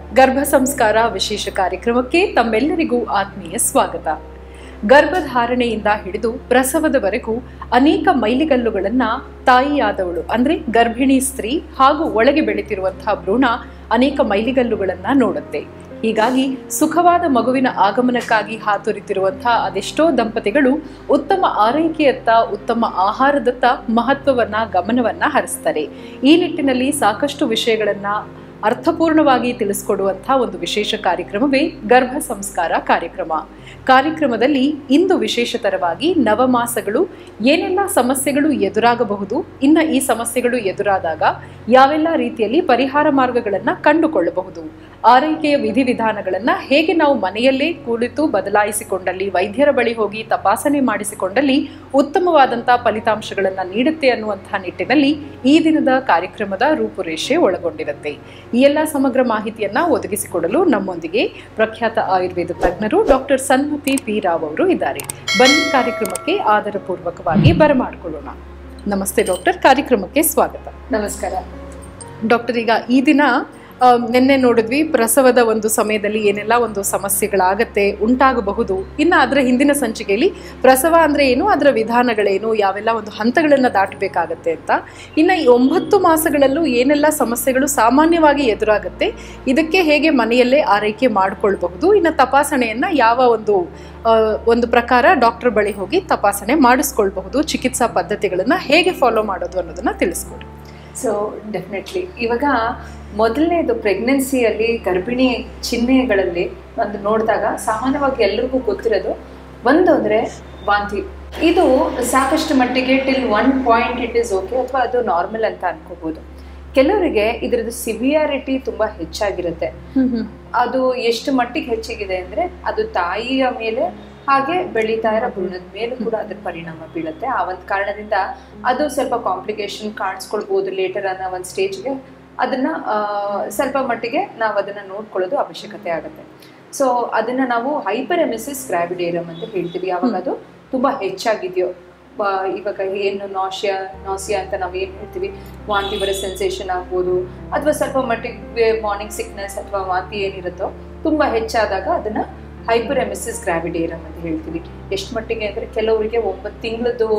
ಗರ್ಭ ಸಂಸ್ಕಾರ ವಿಶೇಷ ಕಾರ್ಯಕ್ರಮಕ್ಕೆ ತಮ್ಮೆಲ್ಲರಿಗೂ ಆತ್ಮೀಯ ಸ್ವಾಗತ ಗರ್ಭಧಾರಣೆಯಿಂದ ಹಿಡಿದು ಪ್ರಸವದವರೆಗೂ ಅನೇಕ ಮೈಲಿಗಲ್ಲುಗಳನ್ನ ತಾಯಿಯಾದವಳು ಅಂದ್ರೆ ಗರ್ಭಿಣಿ ಸ್ತ್ರೀ ಹಾಗೂ ಒಳಗೆ ಬೆಳೆತಿರುವಂತಹ ಭ್ರೂಣ ಅನೇಕ ಮೈಲಿಗಲ್ಲುಗಳನ್ನ ನೋಡುತ್ತೆ ಹೀಗಾಗಿ ಸುಖವಾದ ಮಗುವಿನ ಆಗಮನಕ್ಕಾಗಿ ಹಾತೊರಿತಿರುವಂತಹ ಅದೆಷ್ಟೋ ದಂಪತಿಗಳು ಉತ್ತಮ ಆರೈಕೆಯತ್ತ ಉತ್ತಮ ಆಹಾರದತ್ತ ಮಹತ್ವವನ್ನ ಗಮನವನ್ನ ಹರಿಸ್ತಾರೆ ಈ ನಿಟ್ಟಿನಲ್ಲಿ ಸಾಕಷ್ಟು ವಿಷಯಗಳನ್ನ ಅರ್ಥಪೂರ್ಣವಾಗಿ ತಿಳಿಸ್ಕೊಡುವಂತಹ ಒಂದು ವಿಶೇಷ ಕಾರ್ಯಕ್ರಮವೇ ಗರ್ಭ ಸಂಸ್ಕಾರ ಕಾರ್ಯಕ್ರಮ ಕಾರ್ಯಕ್ರಮದಲ್ಲಿ ಇಂದು ವಿಶೇಷತರವಾಗಿ ನವಮಾಸಗಳು ಏನೆಲ್ಲ ಸಮಸ್ಯೆಗಳು ಎದುರಾಗಬಹುದು ಇನ್ನು ಈ ಸಮಸ್ಯೆಗಳು ಎದುರಾದಾಗ ಯಾವೆಲ್ಲ ರೀತಿಯಲ್ಲಿ ಪರಿಹಾರ ಮಾರ್ಗಗಳನ್ನು ಕಂಡುಕೊಳ್ಳಬಹುದು ಆರೈಕೆಯ ವಿಧಿವಿಧಾನಗಳನ್ನು ಹೇಗೆ ನಾವು ಮನೆಯಲ್ಲೇ ಕುಳಿತು ಬದಲಾಯಿಸಿಕೊಂಡಲ್ಲಿ ವೈದ್ಯರ ಬಳಿ ಹೋಗಿ ತಪಾಸಣೆ ಮಾಡಿಸಿಕೊಂಡಲ್ಲಿ ಉತ್ತಮವಾದಂತಹ ಫಲಿತಾಂಶಗಳನ್ನು ನೀಡುತ್ತೆ ಅನ್ನುವಂತಹ ನಿಟ್ಟಿನಲ್ಲಿ ಈ ದಿನದ ಕಾರ್ಯಕ್ರಮದ ರೂಪುರೇಷೆ ಒಳಗೊಂಡಿರುತ್ತೆ ಈ ಎಲ್ಲ ಸಮಗ್ರ ಮಾಹಿತಿಯನ್ನ ಒದಗಿಸಿಕೊಡಲು ನಮ್ಮೊಂದಿಗೆ ಪ್ರಖ್ಯಾತ ಆಯುರ್ವೇದ ತಜ್ಞರು ಡಾಕ್ಟರ್ ಸನ್ಮತಿ ಪಿ ರಾವ್ ಅವರು ಇದ್ದಾರೆ ಬನ್ನಿ ಕಾರ್ಯಕ್ರಮಕ್ಕೆ ಆದರಪೂರ್ವಕವಾಗಿ ಬರಮಾಡಿಕೊಳ್ಳೋಣ ನಮಸ್ತೆ ಡಾಕ್ಟರ್ ಕಾರ್ಯಕ್ರಮಕ್ಕೆ ಸ್ವಾಗತ ನಮಸ್ಕಾರ ಡಾಕ್ಟರ್ ಈಗ ಈ ದಿನ ಆ, ನಿನ್ನೆ ನೋಡಿದ್ವಿ ಪ್ರಸವದ ಒಂದು ಸಮಯದಲ್ಲಿ ಏನೆಲ್ಲ ಒಂದು ಸಮಸ್ಯೆಗಳಾಗತ್ತೆ ಉಂಟಾಗಬಹುದು ಇನ್ನು ಅದರ ಹಿಂದಿನ ಸಂಚಿಕೆಯಲ್ಲಿ ಪ್ರಸವ ಅಂದ್ರೆ ಏನು ಅದರ ವಿಧಾನಗಳೇನು ಯಾವೆಲ್ಲ ಒಂದು ಹಂತಗಳನ್ನು ದಾಟಬೇಕಾಗತ್ತೆ ಅಂತ ಇನ್ನು ಈ ಒಂಬತ್ತು ಮಾಸಗಳಲ್ಲೂ ಏನೆಲ್ಲ ಸಮಸ್ಯೆಗಳು ಸಾಮಾನ್ಯವಾಗಿ ಎದುರಾಗುತ್ತೆ ಇದಕ್ಕೆ ಹೇಗೆ ಮನೆಯಲ್ಲೇ ಆರೈಕೆ ಮಾಡಿಕೊಳ್ಬಹುದು ಇನ್ನು ತಪಾಸಣೆಯನ್ನ ಯಾವ ಒಂದು ಆ, ಒಂದು ಪ್ರಕಾರ ಡಾಕ್ಟರ್ ಬಳಿ ಹೋಗಿ ತಪಾಸಣೆ ಮಾಡಿಸ್ಕೊಳ್ಬಹುದು ಚಿಕಿತ್ಸಾ ಪದ್ಧತಿಗಳನ್ನ ಹೇಗೆ ಫಾಲೋ ಮಾಡೋದು ಅನ್ನೋದನ್ನ ತಿಳಿಸ್ಕೊಡಿ ಸೊ ಡೆಫಿನೆಟ್ಲಿ ಇವಾಗ ಮೊದಲನೇದು ಪ್ರೆಗ್ನೆನ್ಸಿಯಲ್ಲಿ ಗರ್ಭಿಣಿ ಚಿಹ್ನೆಗಳಲ್ಲಿ ಒಂದು ನೋಡಿದಾಗ ಸಾಮಾನ್ಯವಾಗಿ ಎಲ್ರಿಗೂ ಗೊತ್ತಿರೋದು ಒಂದು ಅಂದರೆ ವಾಂತಿ ಇದು ಸಾಕಷ್ಟು ಮಟ್ಟಿಗೆ till one point it is okay ಅಥವಾ ಅದು ನಾರ್ಮಲ್ ಅಂತ ಅನ್ಕೋಬಹುದು ಕೆಲವರಿಗೆ ಇದರದ್ದು ಸಿವಿಯಾರಿಟಿ ತುಂಬ ಹೆಚ್ಚಾಗಿರುತ್ತೆ ಅದು ಎಷ್ಟು ಮಟ್ಟಿಗೆ ಹೆಚ್ಚಿಗಿದೆ ಅಂದ್ರೆ ಅದು ತಾಯಿಯ ಮೇಲೆ ಹಾಗೆ ಬೆಳೀತಾ ಇರೋ ಭ್ರೂಣದ ಮೇಲೂ ಕೂಡ ಅದ್ರ ಪರಿಣಾಮ ಬೀಳುತ್ತೆ ಆ ಒಂದು ಕಾರಣದಿಂದ ಅದು ಸ್ವಲ್ಪ ಕಾಂಪ್ಲಿಕೇಶನ್ ಕಾಣಿಸ್ಕೊಳ್ಬೋದು ಲೇಟರ್ ಅನ್ನೋ ಒಂದು ಸ್ಟೇಜ್ಗೆ ಅದನ್ನ ಆ, ಸ್ವಲ್ಪ ಮಟ್ಟಿಗೆ ನಾವು ಅದನ್ನ ನೋಡ್ಕೊಳ್ಳೋದು ಅವಶ್ಯಕತೆ ಆಗುತ್ತೆ ಸೊ ಅದನ್ನ ನಾವು ಹೈಪರ್ ಎಮಿಸಿಸ್ ಗ್ರಾವಿಡೇರಮ್ ಅಂತ ಹೇಳ್ತೀವಿ ಯಾವಾಗ ಅದು ತುಂಬಾ ಹೆಚ್ಚಾಗಿದೆಯೋ ವ- ಇವಾಗ ಏನು ನಾಶಿಯಾ ನಾಸಿಯಾ ಅಂತ ನಾವು ಏನು ಹೇಳ್ತೀವಿ ವಾಂತಿ ಬರೋ ಸೆನ್ಸೇಷನ್ ಆಗ್ಬೋದು ಅಥವಾ ಸ್ವಲ್ಪ ಮಟ್ಟಿಗೆ ಮಾರ್ನಿಂಗ್ ಸಿಕ್ನೆಸ್ ಅಥವಾ ವಾಂತಿ ಏನಿರುತ್ತೋ ತುಂಬ ಹೆಚ್ಚಾದಾಗ ಅದನ್ನ ಹೈಪರ್ ಎಮಿಸಿಸ್ ಗ್ರಾವಿಡೇರಮ್ ಅಂತ ಹೇಳ್ತೀವಿ ಎಷ್ಟು ಮಟ್ಟಿಗೆ ಅಂದರೆ ಕೆಲವರಿಗೆ ಒಂಬತ್ತು ತಿಂಗಳದ್ದು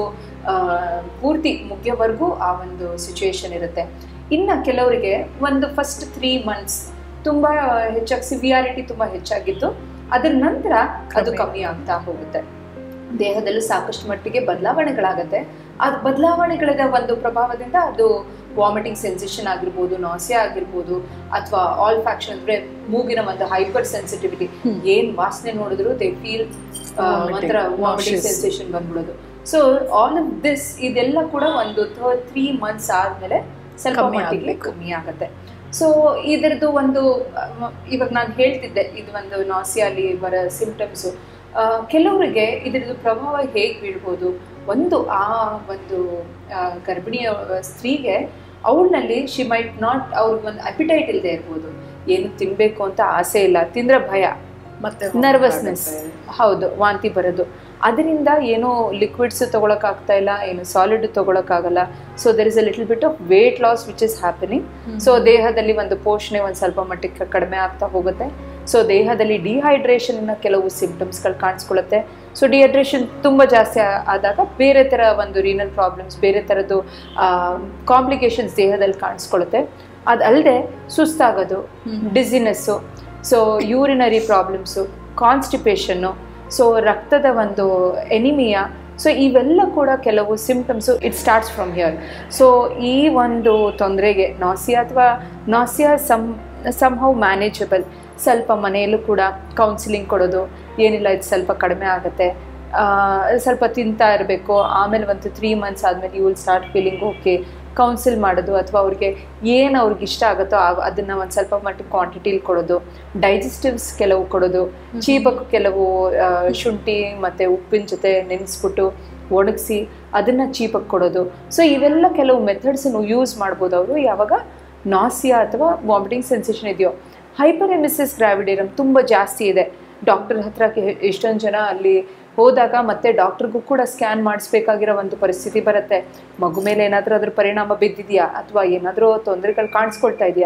ಪೂರ್ತಿ ಮುಗಿಯೋವರೆಗೂ ಆ ಒಂದು ಸಿಚುವೇಶನ್ ಇರುತ್ತೆ ಇನ್ನು ಕೆಲವರಿಗೆ ಒಂದು ಫಸ್ಟ್ ತ್ರೀ ಮಂತ್ಸ್ ತುಂಬ ಹೆಚ್ಚಾಗಿ ಸಿವಿಯಾರಿಟಿ ತುಂಬ ಹೆಚ್ಚಾಗಿದ್ದು ಅದರ ನಂತರ ಅದು ಕಮ್ಮಿ ಆಗ್ತಾ ಹೋಗುತ್ತೆ ದೇಹದಲ್ಲೂ ಸಾಕಷ್ಟು ಮಟ್ಟಿಗೆ ಬದಲಾವಣೆಗಳಾಗತ್ತೆ ಅದು ಬದಲಾವಣೆಗಳ ಒಂದು ಪ್ರಭಾವದಿಂದ ಅದು ವಾಮಿಟಿಂಗ್ ಸೆನ್ಸೇಷನ್ ಆಗಿರ್ಬೋದು ನಾಸಿಯಾ ಆಗಿರ್ಬೋದು ಅಥವಾ ಆಲ್ ಫ್ಯಾಕ್ಷನ್ ಅಂದ್ರೆ ಮೂಗಿನ ಒಂದು ಹೈಪರ್ ಸೆನ್ಸಿಟಿವಿಟಿ ಹ್ಮ್. ಏನ್ ವಾಸನೆ ನೋಡಿದ್ರು ದೇ ಫೀಲ್ Vomiting, ಒಂಥರ ವಾಮಿಟಿಂಗ್ nauseous. ಸೆನ್ಸೇಷನ್ ಬಂದ್ಬಿಡೋದು ಸೊ ಆಲ್ ಆಫ್ ದಿಸ್ ಇದೆಲ್ಲ ಕೂಡ ಒಂದು ತ್ರೀ ಮಂತ್ಸ್ ಆದ್ಮೇಲೆ ಸ್ವಲ್ಪ ಕಮ್ಮಿ ಮಟ್ಟಿಗೆ ಆಗ್ಬೇಕು. ಕಮ್ಮಿ ಆಗುತ್ತೆ ಸೊ ಇದರದ್ದು ಒಂದು ಅಹ್, ಇವಾಗ ನಾನು ಹೇಳ್ತಿದ್ದೆ ಇದು ಒಂದು ನಾಸಿಯಾಲಿ ಬರೋ ಸಿಂಪ್ಟಮ್ಸು ಕೆಲವರಿಗೆ ಇದರದ್ದು ಪ್ರಭಾವ ಹೇಗೆ ಬೀಳ್ಬೋದು ಒಂದು ಆ ಒಂದು ಆ, ಗರ್ಭಿಣಿಯ ಸ್ತ್ರೀಗೆ ಅವಳಲ್ಲಿ ಶಿ ಮೈಟ್ ನಾಟ್ ಅವ್ರಿಗೆ ಒಂದು ಅಪಿಟೈಟ್ ಇಲ್ಲದೆ ಇರ್ಬೋದು ಏನು ತಿನ್ಬೇಕು ಅಂತ ಆಸೆ ಇಲ್ಲ ತಿಂದ್ರೆ ಭಯ ಮತ್ತೆ ನರ್ವಸ್ನೆಸ್ ಹೌದು ವಾಂತಿ ಬರೋದು ಅದರಿಂದ ಏನೋ ಲಿಕ್ವಿಡ್ಸ್ ತೊಗೊಳಕ್ಕಾಗ್ತಾ ಇಲ್ಲ ಏನು ಸಾಲಿಡ್ ತೊಗೊಳಕ್ಕಾಗಲ್ಲ so there is a little bit of weight loss which is happening so ದೇಹದಲ್ಲಿ ಒಂದು ಪೋಷಣೆ ಒಂದು ಸ್ವಲ್ಪ ಮಟ್ಟಿಗೆ ಕಡಿಮೆ ಆಗ್ತಾ ಹೋಗುತ್ತೆ ಸೊ ದೇಹದಲ್ಲಿ ಡಿಹೈಡ್ರೇಷನ್ ಕೆಲವು ಸಿಂಪ್ಟಮ್ಸ್ಗಳು ಕಾಣಿಸ್ಕೊಳ್ಳುತ್ತೆ ಸೊ ಡಿಹೈಡ್ರೇಷನ್ ತುಂಬ ಜಾಸ್ತಿ ಆ- ಆದಾಗ ಬೇರೆ ಥರ ಒಂದು ರೀನಲ್ ಪ್ರಾಬ್ಲಮ್ಸ್ ಬೇರೆ ಥರದ್ದು ಕಾಂಪ್ಲಿಕೇಶನ್ಸ್ ದೇಹದಲ್ಲಿ ಕಾಣಿಸ್ಕೊಳ್ಳುತ್ತೆ ಅದಲ್ಲದೆ ಸುಸ್ತಾಗೋದು dizziness so urinary problems constipation so ರಕ್ತದ ಒಂದು ಎನಿಮಿಯಾ ಸೊ ಇವೆಲ್ಲ ಕೂಡ ಕೆಲವು symptoms it starts from here so ಈ ಒಂದು ತೊಂದರೆಗೆ ನಾಸಿಯಾ ಅಥವಾ ನಾಸಿಯಾ ಸಮ್ ಸಮ್ಹೌ ಮ್ಯಾನೇಜಬಲ್ ಸ್ವಲ್ಪ ಮನೆಯಲ್ಲೂ ಕೂಡ ಕೌನ್ಸಿಲಿಂಗ್ ಕೊಡೋದು ಏನಿಲ್ಲ ಇದು ಸ್ವಲ್ಪ ಕಡಿಮೆ ಆಗುತ್ತೆ ಆ, ಸ್ವಲ್ಪ ತಿಂತಾ ಇರಬೇಕು ಆಮೇಲೆ ಒಂದು ತ್ರೀ ಮಂತ್ಸ್ ಆದಮೇಲೆ you will start feeling okay counsel ಮಾಡೋದು ಅಥವಾ ಅವ್ರಿಗೆ ಏನು ಅವ್ರಿಗೆ ಇಷ್ಟ ಆಗುತ್ತೋ ಆ- ಅದನ್ನ ಒಂದು ಸ್ವಲ್ಪ ಮಟ್ಟಿಗೆ ಕ್ವಾಂಟಿಟಿಲಿ ಕೊಡೋದು ಡೈಜೆಸ್ಟಿವ್ಸ್ ಕೆಲವು ಕೊಡೋದು ಚೀಪಕ್ಕೆ ಕೆಲವು ಆ, ಶುಂಠಿ ಮತ್ತು ಉಪ್ಪಿನ ಜೊತೆ ನೆನೆಸ್ಬಿಟ್ಟು ಒಣಗಿಸಿ ಅದನ್ನು ಚೀಪಕ್ಕೆ ಕೊಡೋದು ಸೊ ಇವೆಲ್ಲ ಕೆಲವು ಮೆಥಡ್ಸನ್ನು ಯೂಸ್ ಮಾಡ್ಬೋದು ಅವರು ಯಾವಾಗ ನಾಸಿಯಾ ಅಥವಾ ವಾಮಿಟಿಂಗ್ ಸೆನ್ಸೇಷನ್ ಇದೆಯೋ ಹೈಪರ್ ಎಮಿಸಿಸ್ ಗ್ರಾವಿಡೇರಮ್ ತುಂಬ ಜಾಸ್ತಿ ಇದೆ ಡಾಕ್ಟರ್ ಹತ್ರ ಕೆ- ಎಷ್ಟೊಂದು ಜನ ಅಲ್ಲಿ ಹೋದಾಗ ಮತ್ತೆ ಡಾಕ್ಟ್ರಿಗೂ ಕೂಡ ಸ್ಕ್ಯಾನ್ ಮಾಡಿಸ್ಬೇಕಾಗಿರೋ ಒಂದು ಪರಿಸ್ಥಿತಿ ಬರುತ್ತೆ ಮಗು ಮೇಲೆ ಏನಾದರೂ ಅದ್ರ ಪರಿಣಾಮ ಬಿದ್ದಿದೆಯಾ ಅಥವಾ ಏನಾದರೂ ತೊಂದರೆಗಳು ಕಾಣಿಸ್ಕೊಳ್ತಾ ಇದೆಯಾ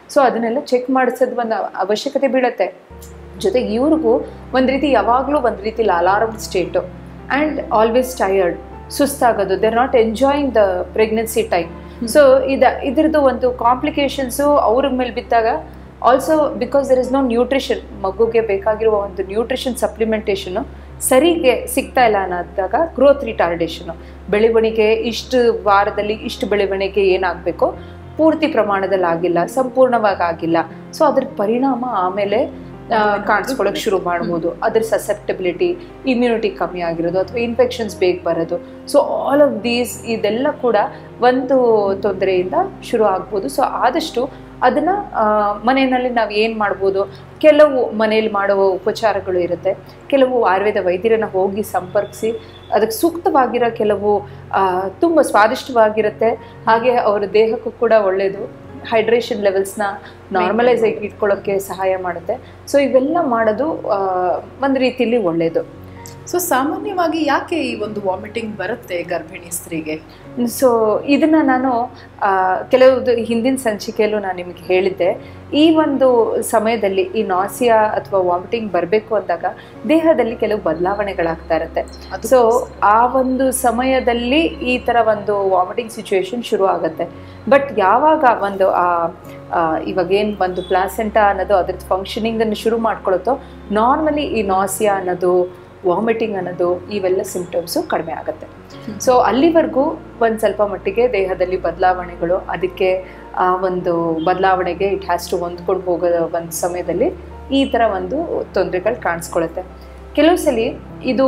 ಸೊ ಅದನ್ನೆಲ್ಲ ಚೆಕ್ ಮಾಡಿಸೋದು ಒಂದು ಅವಶ್ಯಕತೆ ಬೀಳತ್ತೆ ಜೊತೆಗೆ ಇವ್ರಿಗೂ ಒಂದು ರೀತಿ ಯಾವಾಗಲೂ ಒಂದು ರೀತಿ alarm state and always tired ಸುಸ್ತಾಗೋದು they are not enjoying the pregnancy time so ಇದ ಇದ್ರದ್ದು ಒಂದು ಕಾಂಪ್ಲಿಕೇಶನ್ಸು ಅವ್ರ ಮೇಲೆ ಬಿದ್ದಾಗ also because there is no nutrition ಮಗುಗೆ ಬೇಕಾಗಿರುವ ಒಂದು ನ್ಯೂಟ್ರಿಷನ್ ಸಪ್ಲಿಮೆಂಟೇಷನು ಸರಿಗೆ ಸಿಗ್ತಾ ಇಲ್ಲ ಅನ್ನೋದಾಗ ಗ್ರೋತ್ ರಿಟಾರ್ಡೇಷನು ಬೆಳವಣಿಗೆ ಇಷ್ಟು ವಾರದಲ್ಲಿ ಇಷ್ಟು ಬೆಳವಣಿಗೆ ಏನಾಗಬೇಕು ಪೂರ್ತಿ ಪ್ರಮಾಣದಲ್ಲಿ ಆಗಿಲ್ಲ ಸಂಪೂರ್ಣವಾಗಿ ಆಗಿಲ್ಲ ಸೊ ಅದ್ರ ಪರಿಣಾಮ ಆಮೇಲೆ ಆ, ಕಾಣಿಸ್ಕೊಳಕ್ ಶುರು ಮಾಡ್ಬೋದು ಅದ್ರ ಸಸೆಪ್ಟಬಿಲಿಟಿ ಇಮ್ಯುನಿಟಿ ಕಮ್ಮಿ ಆಗಿರೋದು ಅಥವಾ ಇನ್ಫೆಕ್ಷನ್ಸ್ ಬೇಗ ಬರೋದು ಸೊ ಆಲ್ ಆಫ್ ದೀಸ್ ಇದೆಲ್ಲ ಕೂಡ ಒಂದು ತೊಂದರೆಯಿಂದ ಶುರು ಆಗ್ಬೋದು ಸೊ ಆದಷ್ಟು ಅದನ್ನ ಆ, ಮನೆಯಲ್ಲಿ ನಾವು ಏನು ಮಾಡ್ಬೋದು ಕೆಲವು ಮನೇಲಿ ಮಾಡುವ ಉಪಚಾರಗಳು ಇರುತ್ತೆ ಕೆಲವು ಆಯುರ್ವೇದ ವೈದ್ಯರನ್ನ ಹೋಗಿ ಸಂಪರ್ಕಿಸಿ ಅದಕ್ಕೆ ಸೂಕ್ತವಾಗಿರೋ ಕೆಲವು ಆ, ತುಂಬ ಸ್ವಾದಿಷ್ಟವಾಗಿರುತ್ತೆ ಹಾಗೆ ಅವರ ದೇಹಕ್ಕೂ ಕೂಡ ಒಳ್ಳೆಯದು ಹೈಡ್ರೇಷನ್ ಲೆವೆಲ್ಸ್ನ ನಾರ್ಮಲೈಸ್ ಆಗಿ ಇಟ್ಕೊಳ್ಳೋಕ್ಕೆ ಸಹಾಯ ಮಾಡುತ್ತೆ ಸೊ ಇವೆಲ್ಲ ಮಾಡೋದು ಆ, ಒಂದು ರೀತಿಯಲ್ಲಿ ಒಳ್ಳೆಯದು ಸೊ ಸಾಮಾನ್ಯವಾಗಿ ಯಾಕೆ ಈ ಒಂದು ವಾಮಿಟಿಂಗ್ ಬರುತ್ತೆ ಗರ್ಭಿಣಿ ಸ್ತ್ರೀಗೆ ಸೊ ಇದನ್ನ ನಾನು ಆ, ಕೆಲವು ಹಿಂದಿನ ಸಂಚಿಕೆಯಲ್ಲೂ ನಾನು ನಿಮಗೆ ಹೇಳಿದ್ದೆ ಈ ಒಂದು ಸಮಯದಲ್ಲಿ ಈ ನಾಸಿಯಾ ಅಥವಾ ವಾಮಿಟಿಂಗ್ ಬರಬೇಕು ಅಂದಾಗ ದೇಹದಲ್ಲಿ ಕೆಲವು ಬದಲಾವಣೆಗಳಾಗ್ತಾ ಇರುತ್ತೆ ಅದು ಸೊ ಆ ಒಂದು ಸಮಯದಲ್ಲಿ ಈ ಥರ ಒಂದು ವಾಮಿಟಿಂಗ್ ಸಿಚುವೇಶನ್ ಶುರು ಆಗುತ್ತೆ ಬಟ್ ಯಾವಾಗ ಒಂದು ಆ ಆ, ಇವಾಗ ಏನು ಒಂದು ಪ್ಲಾಸೆಂಟಾ ಅನ್ನೋದು ಅದ್ರದ್ದು ಫಂಕ್ಷನಿಂಗನ್ನು ಶುರು ಮಾಡ್ಕೊಳುತ್ತೋ ನಾರ್ಮಲಿ ಈ ನಾಸಿಯಾ ಅನ್ನೋದು ವಾಮಿಟಿಂಗ್ ಅನ್ನೋದು ಇವೆಲ್ಲ ಸಿಂಪ್ಟಮ್ಸು ಕಡಿಮೆ ಆಗುತ್ತೆ ಸೊ ಅಲ್ಲಿವರೆಗೂ ಒಂದು ಸ್ವಲ್ಪ ಮಟ್ಟಿಗೆ ದೇಹದಲ್ಲಿ ಬದಲಾವಣೆಗಳು ಅದಕ್ಕೆ ಆ ಒಂದು ಬದಲಾವಣೆಗೆ ಇಟ್ ಹ್ಯಾಸ್ ಟು ಹೊಂದ್ಕೊಂಡು ಹೋಗೋ ಒಂದು ಸಮಯದಲ್ಲಿ ಈ ಥರ ಒಂದು ತೊಂದರೆಗಳು ಕಾಣಿಸ್ಕೊಳ್ಳುತ್ತೆ ಕೆಲವು ಸಲ ಇದು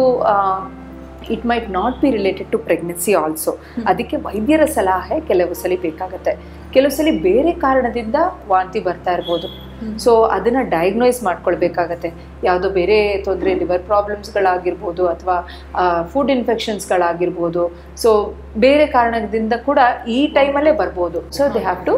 it might not be related to pregnancy also ಅದಕ್ಕೆ ವೈದ್ಯರ ಸಲಹೆ ಕೆಲವು ಸಲ ಬೇಕಾಗುತ್ತೆ ಕೆಲವು ಸಲ ಬೇರೆ ಕಾರಣದಿಂದ ವಾಂತಿ ಬರ್ತಾ ಇರ್ಬೋದು ಸೊ ಅದನ್ನು ಡಯಾಗ್ನೋಸ್ ಮಾಡ್ಕೊಳ್ಬೇಕಾಗತ್ತೆ ಯಾವುದೋ ಬೇರೆ ತೊಂದರೆ ಲಿವರ್ ಪ್ರಾಬ್ಲಮ್ಸ್ಗಳಾಗಿರ್ಬೋದು ಅಥವಾ ಫುಡ್ ಇನ್ಫೆಕ್ಷನ್ಸ್ಗಳಾಗಿರ್ಬೋದು ಸೊ ಬೇರೆ ಕಾರಣದಿಂದ ಕೂಡ ಈ ಟೈಮಲ್ಲೇ ಬರ್ಬೋದು ಸೊ ದೇ ಹ್ಯಾವ್ ಟು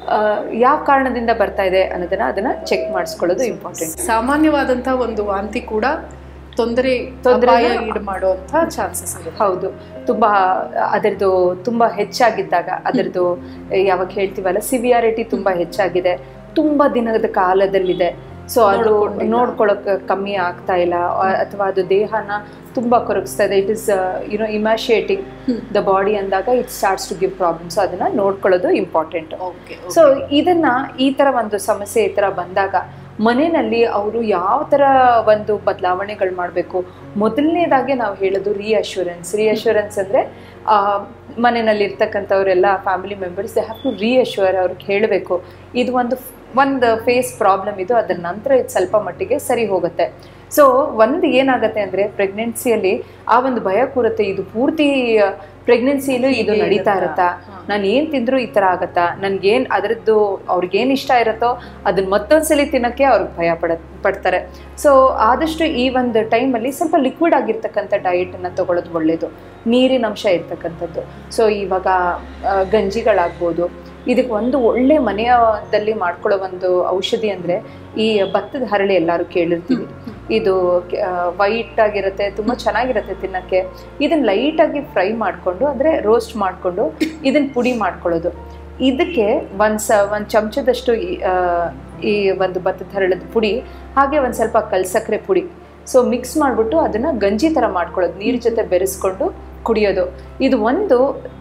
ಯಾವ ಕಾರಣದಿಂದ ಬರ್ತಾ ಇದೆ ಅನ್ನೋದನ್ನ ಅದನ್ನ ಚೆಕ್ ಮಾಡಿಸ್ಕೊಳ್ಳೋದು ಇಂಪಾರ್ಟೆಂಟ್ ಸಾಮಾನ್ಯವಾದಂತಹ ಒಂದು ವಾಂತಿ ಕೂಡ ತೊಂದರೆ ತೊಂದರೆನ- ತೊಂದರೆ ಈಡು ಮಾಡುವಂತ ಚಾನ್ಸಸ್ ಇರುತ್ತೆ ಹೌದು ತುಂಬಾ ಅದರದ್ದು ತುಂಬಾ ಹೆಚ್ಚಾಗಿದ್ದಾಗ ಅದರದ್ದು ಯಾವಾಗ ಹೇಳ್ತೀವಲ್ಲ ಸಿವಿಯಾರಿಟಿ ತುಂಬಾ ಹೆಚ್ಚಾಗಿದೆ ತುಂಬಾ ದಿನದ ಕಾಲದಲ್ಲಿದೆ ಸೊ ಅದು ನೋಡ್ಕೊಂಡಿಲ್ಲ. ನೋಡ್ಕೊಳಕ್ ಕಮ್ಮಿ ಆಗ್ತಾ ಇಲ್ಲ ಆ- ಅಥವಾ ಅದು ದೇಹನ ತುಂಬಾ ಕೊರಗಿಸ್ತಾ ಇದೆ it is you know emaciating hmm. The body ಅಂದಾಗ it starts to give problems ಅದನ್ನ ನೋಡ್ಕೊಳ್ಳೋದು ಇಂಪಾರ್ಟೆಂಟ್ ಓಕೆ ಸೊ ಇದನ್ನ ಈ ತರ ಒಂದು ಸಮಸ್ಯೆ ಈ ತರ ಬಂದಾಗ ಮನೆಯಲ್ಲಿ ಅವರು ಯಾವ ತರ ಒಂದು ಬದಲಾವಣೆಗಳು ಮಾಡಬೇಕು ಮೊದಲನೇದಾಗಿ ನಾವು ಹೇಳೋದು ರೀಅಶ್ಯೂರೆನ್ಸ್ ರೀಅಶ್ಯೂರೆನ್ಸ್ ಅಂದ್ರೆ ಆ, ಮನೆಯಲ್ಲಿ ಇರ್ತಕ್ಕಂಥವರೆಲ್ಲ family members they have to reassure ಅವ್ರಿಗೆ ಹೇಳಬೇಕು ಇದು ಒಂದು ಒಂದು ಫೇಸ್ ಪ್ರಾಬ್ಲಮ್ ಇದು ಅದರ ನಂತರ ಇದು ಸ್ವಲ್ಪ ಮಟ್ಟಿಗೆ ಸರಿ ಹೋಗುತ್ತೆ ಸೊ ಒಂದು ಏನಾಗುತ್ತೆ ಅಂದ್ರೆ ಪ್ರೆಗ್ನೆನ್ಸಿಯಲ್ಲಿ ಆ ಒಂದು ಭಯ ಕೂರುತ್ತೆ ಇದು ಪೂರ್ತಿ ಪ್ರೆಗ್ನೆನ್ಸಿಲೂ ಇದು ಹೀಗೆ ನಡೀತಾ ಇರುತ್ತಾ? ಇರುತ್ತಾ ಹಾ. ನಾನು ಏನು ತಿಂದ್ರು ಈ ಥರ ಆಗತ್ತಾ ನನ್ಗೇನು ಅದರದ್ದು ಅವ್ರಿಗೇನು ಇಷ್ಟ ಇರುತ್ತೋ ಅದನ್ನ ಮತ್ತೊಂದ್ಸಲಿ ತಿನ್ನೋಕ್ಕೆ ಅವ್ರಿಗೆ ಭಯ ಪಡ ಪಡ್ತಾರೆ ಸೊ ಆದಷ್ಟು ಈ ಒಂದು ಟೈಮಲ್ಲಿ ಸ್ವಲ್ಪ ಲಿಕ್ವಿಡ್ ಆಗಿರ್ತಕ್ಕಂಥ ಡಯಟನ್ನು ತಗೊಳ್ಳೋದು ಒಳ್ಳೆಯದು ನೀರಿನ ಅಂಶ ಇರ್ತಕ್ಕಂಥದ್ದು ಸೊ ಇವಾಗ ಆ, ಗಂಜಿಗಳಾಗ್ಬೋದು ಇದಕ್ಕೆ ಒಂದು ಒಳ್ಳೆ ಮನೆಯದಲ್ಲಿ ಮಾಡ್ಕೊಳ್ಳೋ ಒಂದು ಔಷಧಿ ಅಂದರೆ ಈ ಭತ್ತದ ಹರಳೆ ಎಲ್ಲರೂ ಕೇಳಿರ್ತೀವಿ ಇದು ವೈಟ್ ಆಗಿರುತ್ತೆ ತುಂಬ ಚೆನ್ನಾಗಿರುತ್ತೆ ತಿನ್ನಕ್ಕೆ ಇದನ್ನ ಲೈಟಾಗಿ ಫ್ರೈ ಮಾಡಿಕೊಂಡು ಅಂದರೆ ರೋಸ್ಟ್ ಮಾಡಿಕೊಂಡು ಇದನ್ನ ಪುಡಿ ಮಾಡ್ಕೊಳ್ಳೋದು ಇದಕ್ಕೆ ಒಂದು ಸ ಒಂದು ಚಮಚದಷ್ಟು ಈ, ಆ, ಈ ಒಂದು ಭತ್ತದ ಹರಳದ ಪುಡಿ ಹಾಗೆ ಒಂದು ಸ್ವಲ್ಪ ಕಲ್ಸಕ್ಕರೆ ಪುಡಿ ಸೊ ಮಿಕ್ಸ್ ಮಾಡಿಬಿಟ್ಟು ಅದನ್ನು ಗಂಜಿ ಥರ ಮಾಡ್ಕೊಳ್ಳೋದು ನೀರು ಜೊತೆ ಬೆರೆಸ್ಕೊಂಡು ಕುಡಿಯೋದು ಇದು ಒಂದು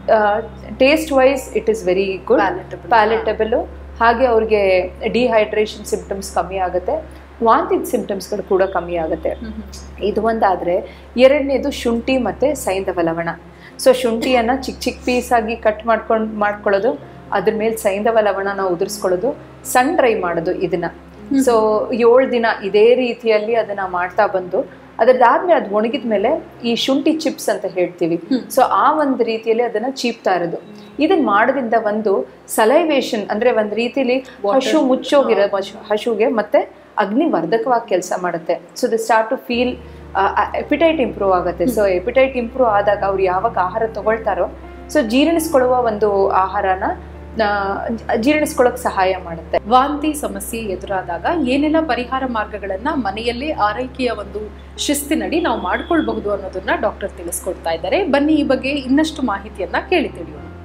taste wise it is very good Palatable. Palatable ಹಾಗೆ ಅವ್ರಿಗೆ ಡಿಹೈಡ್ರೇಷನ್ ಸಿಂಪ್ಟಮ್ಸ್ ಕಮ್ಮಿ ಆಗುತ್ತೆ ವಾಂತಿದ ಸಿಂಪ್ಟಮ್ಸ್ಗಳು ಕೂಡ ಕಮ್ಮಿ ಆಗುತ್ತೆ ಇದು ಒಂದಾದರೆ ಎರಡನೇದು ಶುಂಠಿ ಮತ್ತು ಸೈಂಧವ ಲವಣ ಸೊ ಶುಂಠಿಯನ್ನು ಚಿಕ್ಕ ಚಿಕ್ಕ ಪೀಸಾಗಿ ಕಟ್ ಮಾಡ್ಕೊಂಡು ಮಾಡ್ಕೊಳ್ಳೋದು ಅದ್ರ ಮೇಲೆ ಸೈಂಧವ ಲವಣನ ಉದುರಿಸ್ಕೊಳ್ಳೋದು ಸನ್ ಡ್ರೈ ಮಾಡೋದು ಇದನ್ನ ಸೊ ಏಳು ದಿನ ಇದೇ ರೀತಿಯಲ್ಲಿ ಅದನ್ನ ಮಾಡ್ತಾ ಬಂದು ಅದ್ರದ್ದಾದ್ಮೇಲೆ ಅದು ಒಣಗಿದ ಮೇಲೆ ಈ ಶುಂಠಿ ಚಿಪ್ಸ್ ಅಂತ ಹೇಳ್ತೀವಿ ಸೊ ಆ ಒಂದು ರೀತಿಯಲ್ಲಿ ಅದನ್ನ ಚೀಪ್ತಾ ಇರೋದು ಇದನ್ನ ಮಾಡೋದ್ರಿಂದ ಒಂದು ಸಲೈವೇಶನ್ ಅಂದ್ರೆ ಒಂದು ರೀತಿಯಲ್ಲಿ ಹಶು ಮುಚ್ಚೋಗಿರೋ ಹಶು- ಹಶುಗೆ ಮತ್ತೆ ಅಗ್ನಿವರ್ಧಕವಾಗಿ ಕೆಲಸ ಮಾಡುತ್ತೆ so the start to feel appetite improve ಆಗುತ್ತೆ ಸೊ ಎಪಿಟೈಟ್ ಇಂಪ್ರೂವ್ ಆದಾಗ ಅವ್ರು ಯಾವಾಗ ಆಹಾರ ತಗೊಳ್ತಾರೋ ಸೊ ಜೀರ್ಣಿಸ್ಕೊಳ್ಳುವ ಒಂದು ಆಹಾರನ ಆ, ಜೀರ್ಣಿಸ್ಕೊಳ್ಳೋಕೆ ಸಹಾಯ ಮಾಡುತ್ತೆ ವಾಂತಿ ಸಮಸ್ಯೆ ಎದುರಾದಾಗ ಏನೆಲ್ಲ ಪರಿಹಾರ ಮಾರ್ಗಗಳನ್ನ ಮನೆಯಲ್ಲೇ ಆರೈಕೆಯ ಒಂದು ಶಿಸ್ತಿನಡಿ ನಾವು ಮಾಡ್ಕೊಳ್ಬಹುದು ಅನ್ನೋದನ್ನ ಡಾಕ್ಟರ್ ತಿಳಿಸ್ಕೊಡ್ತಾ ಇದ್ದಾರೆ ಬನ್ನಿ ಈ ಬಗ್ಗೆ ಇನ್ನಷ್ಟು ಮಾಹಿತಿಯನ್ನ ಕೇಳಿ ತಿಳಿಯೋಣ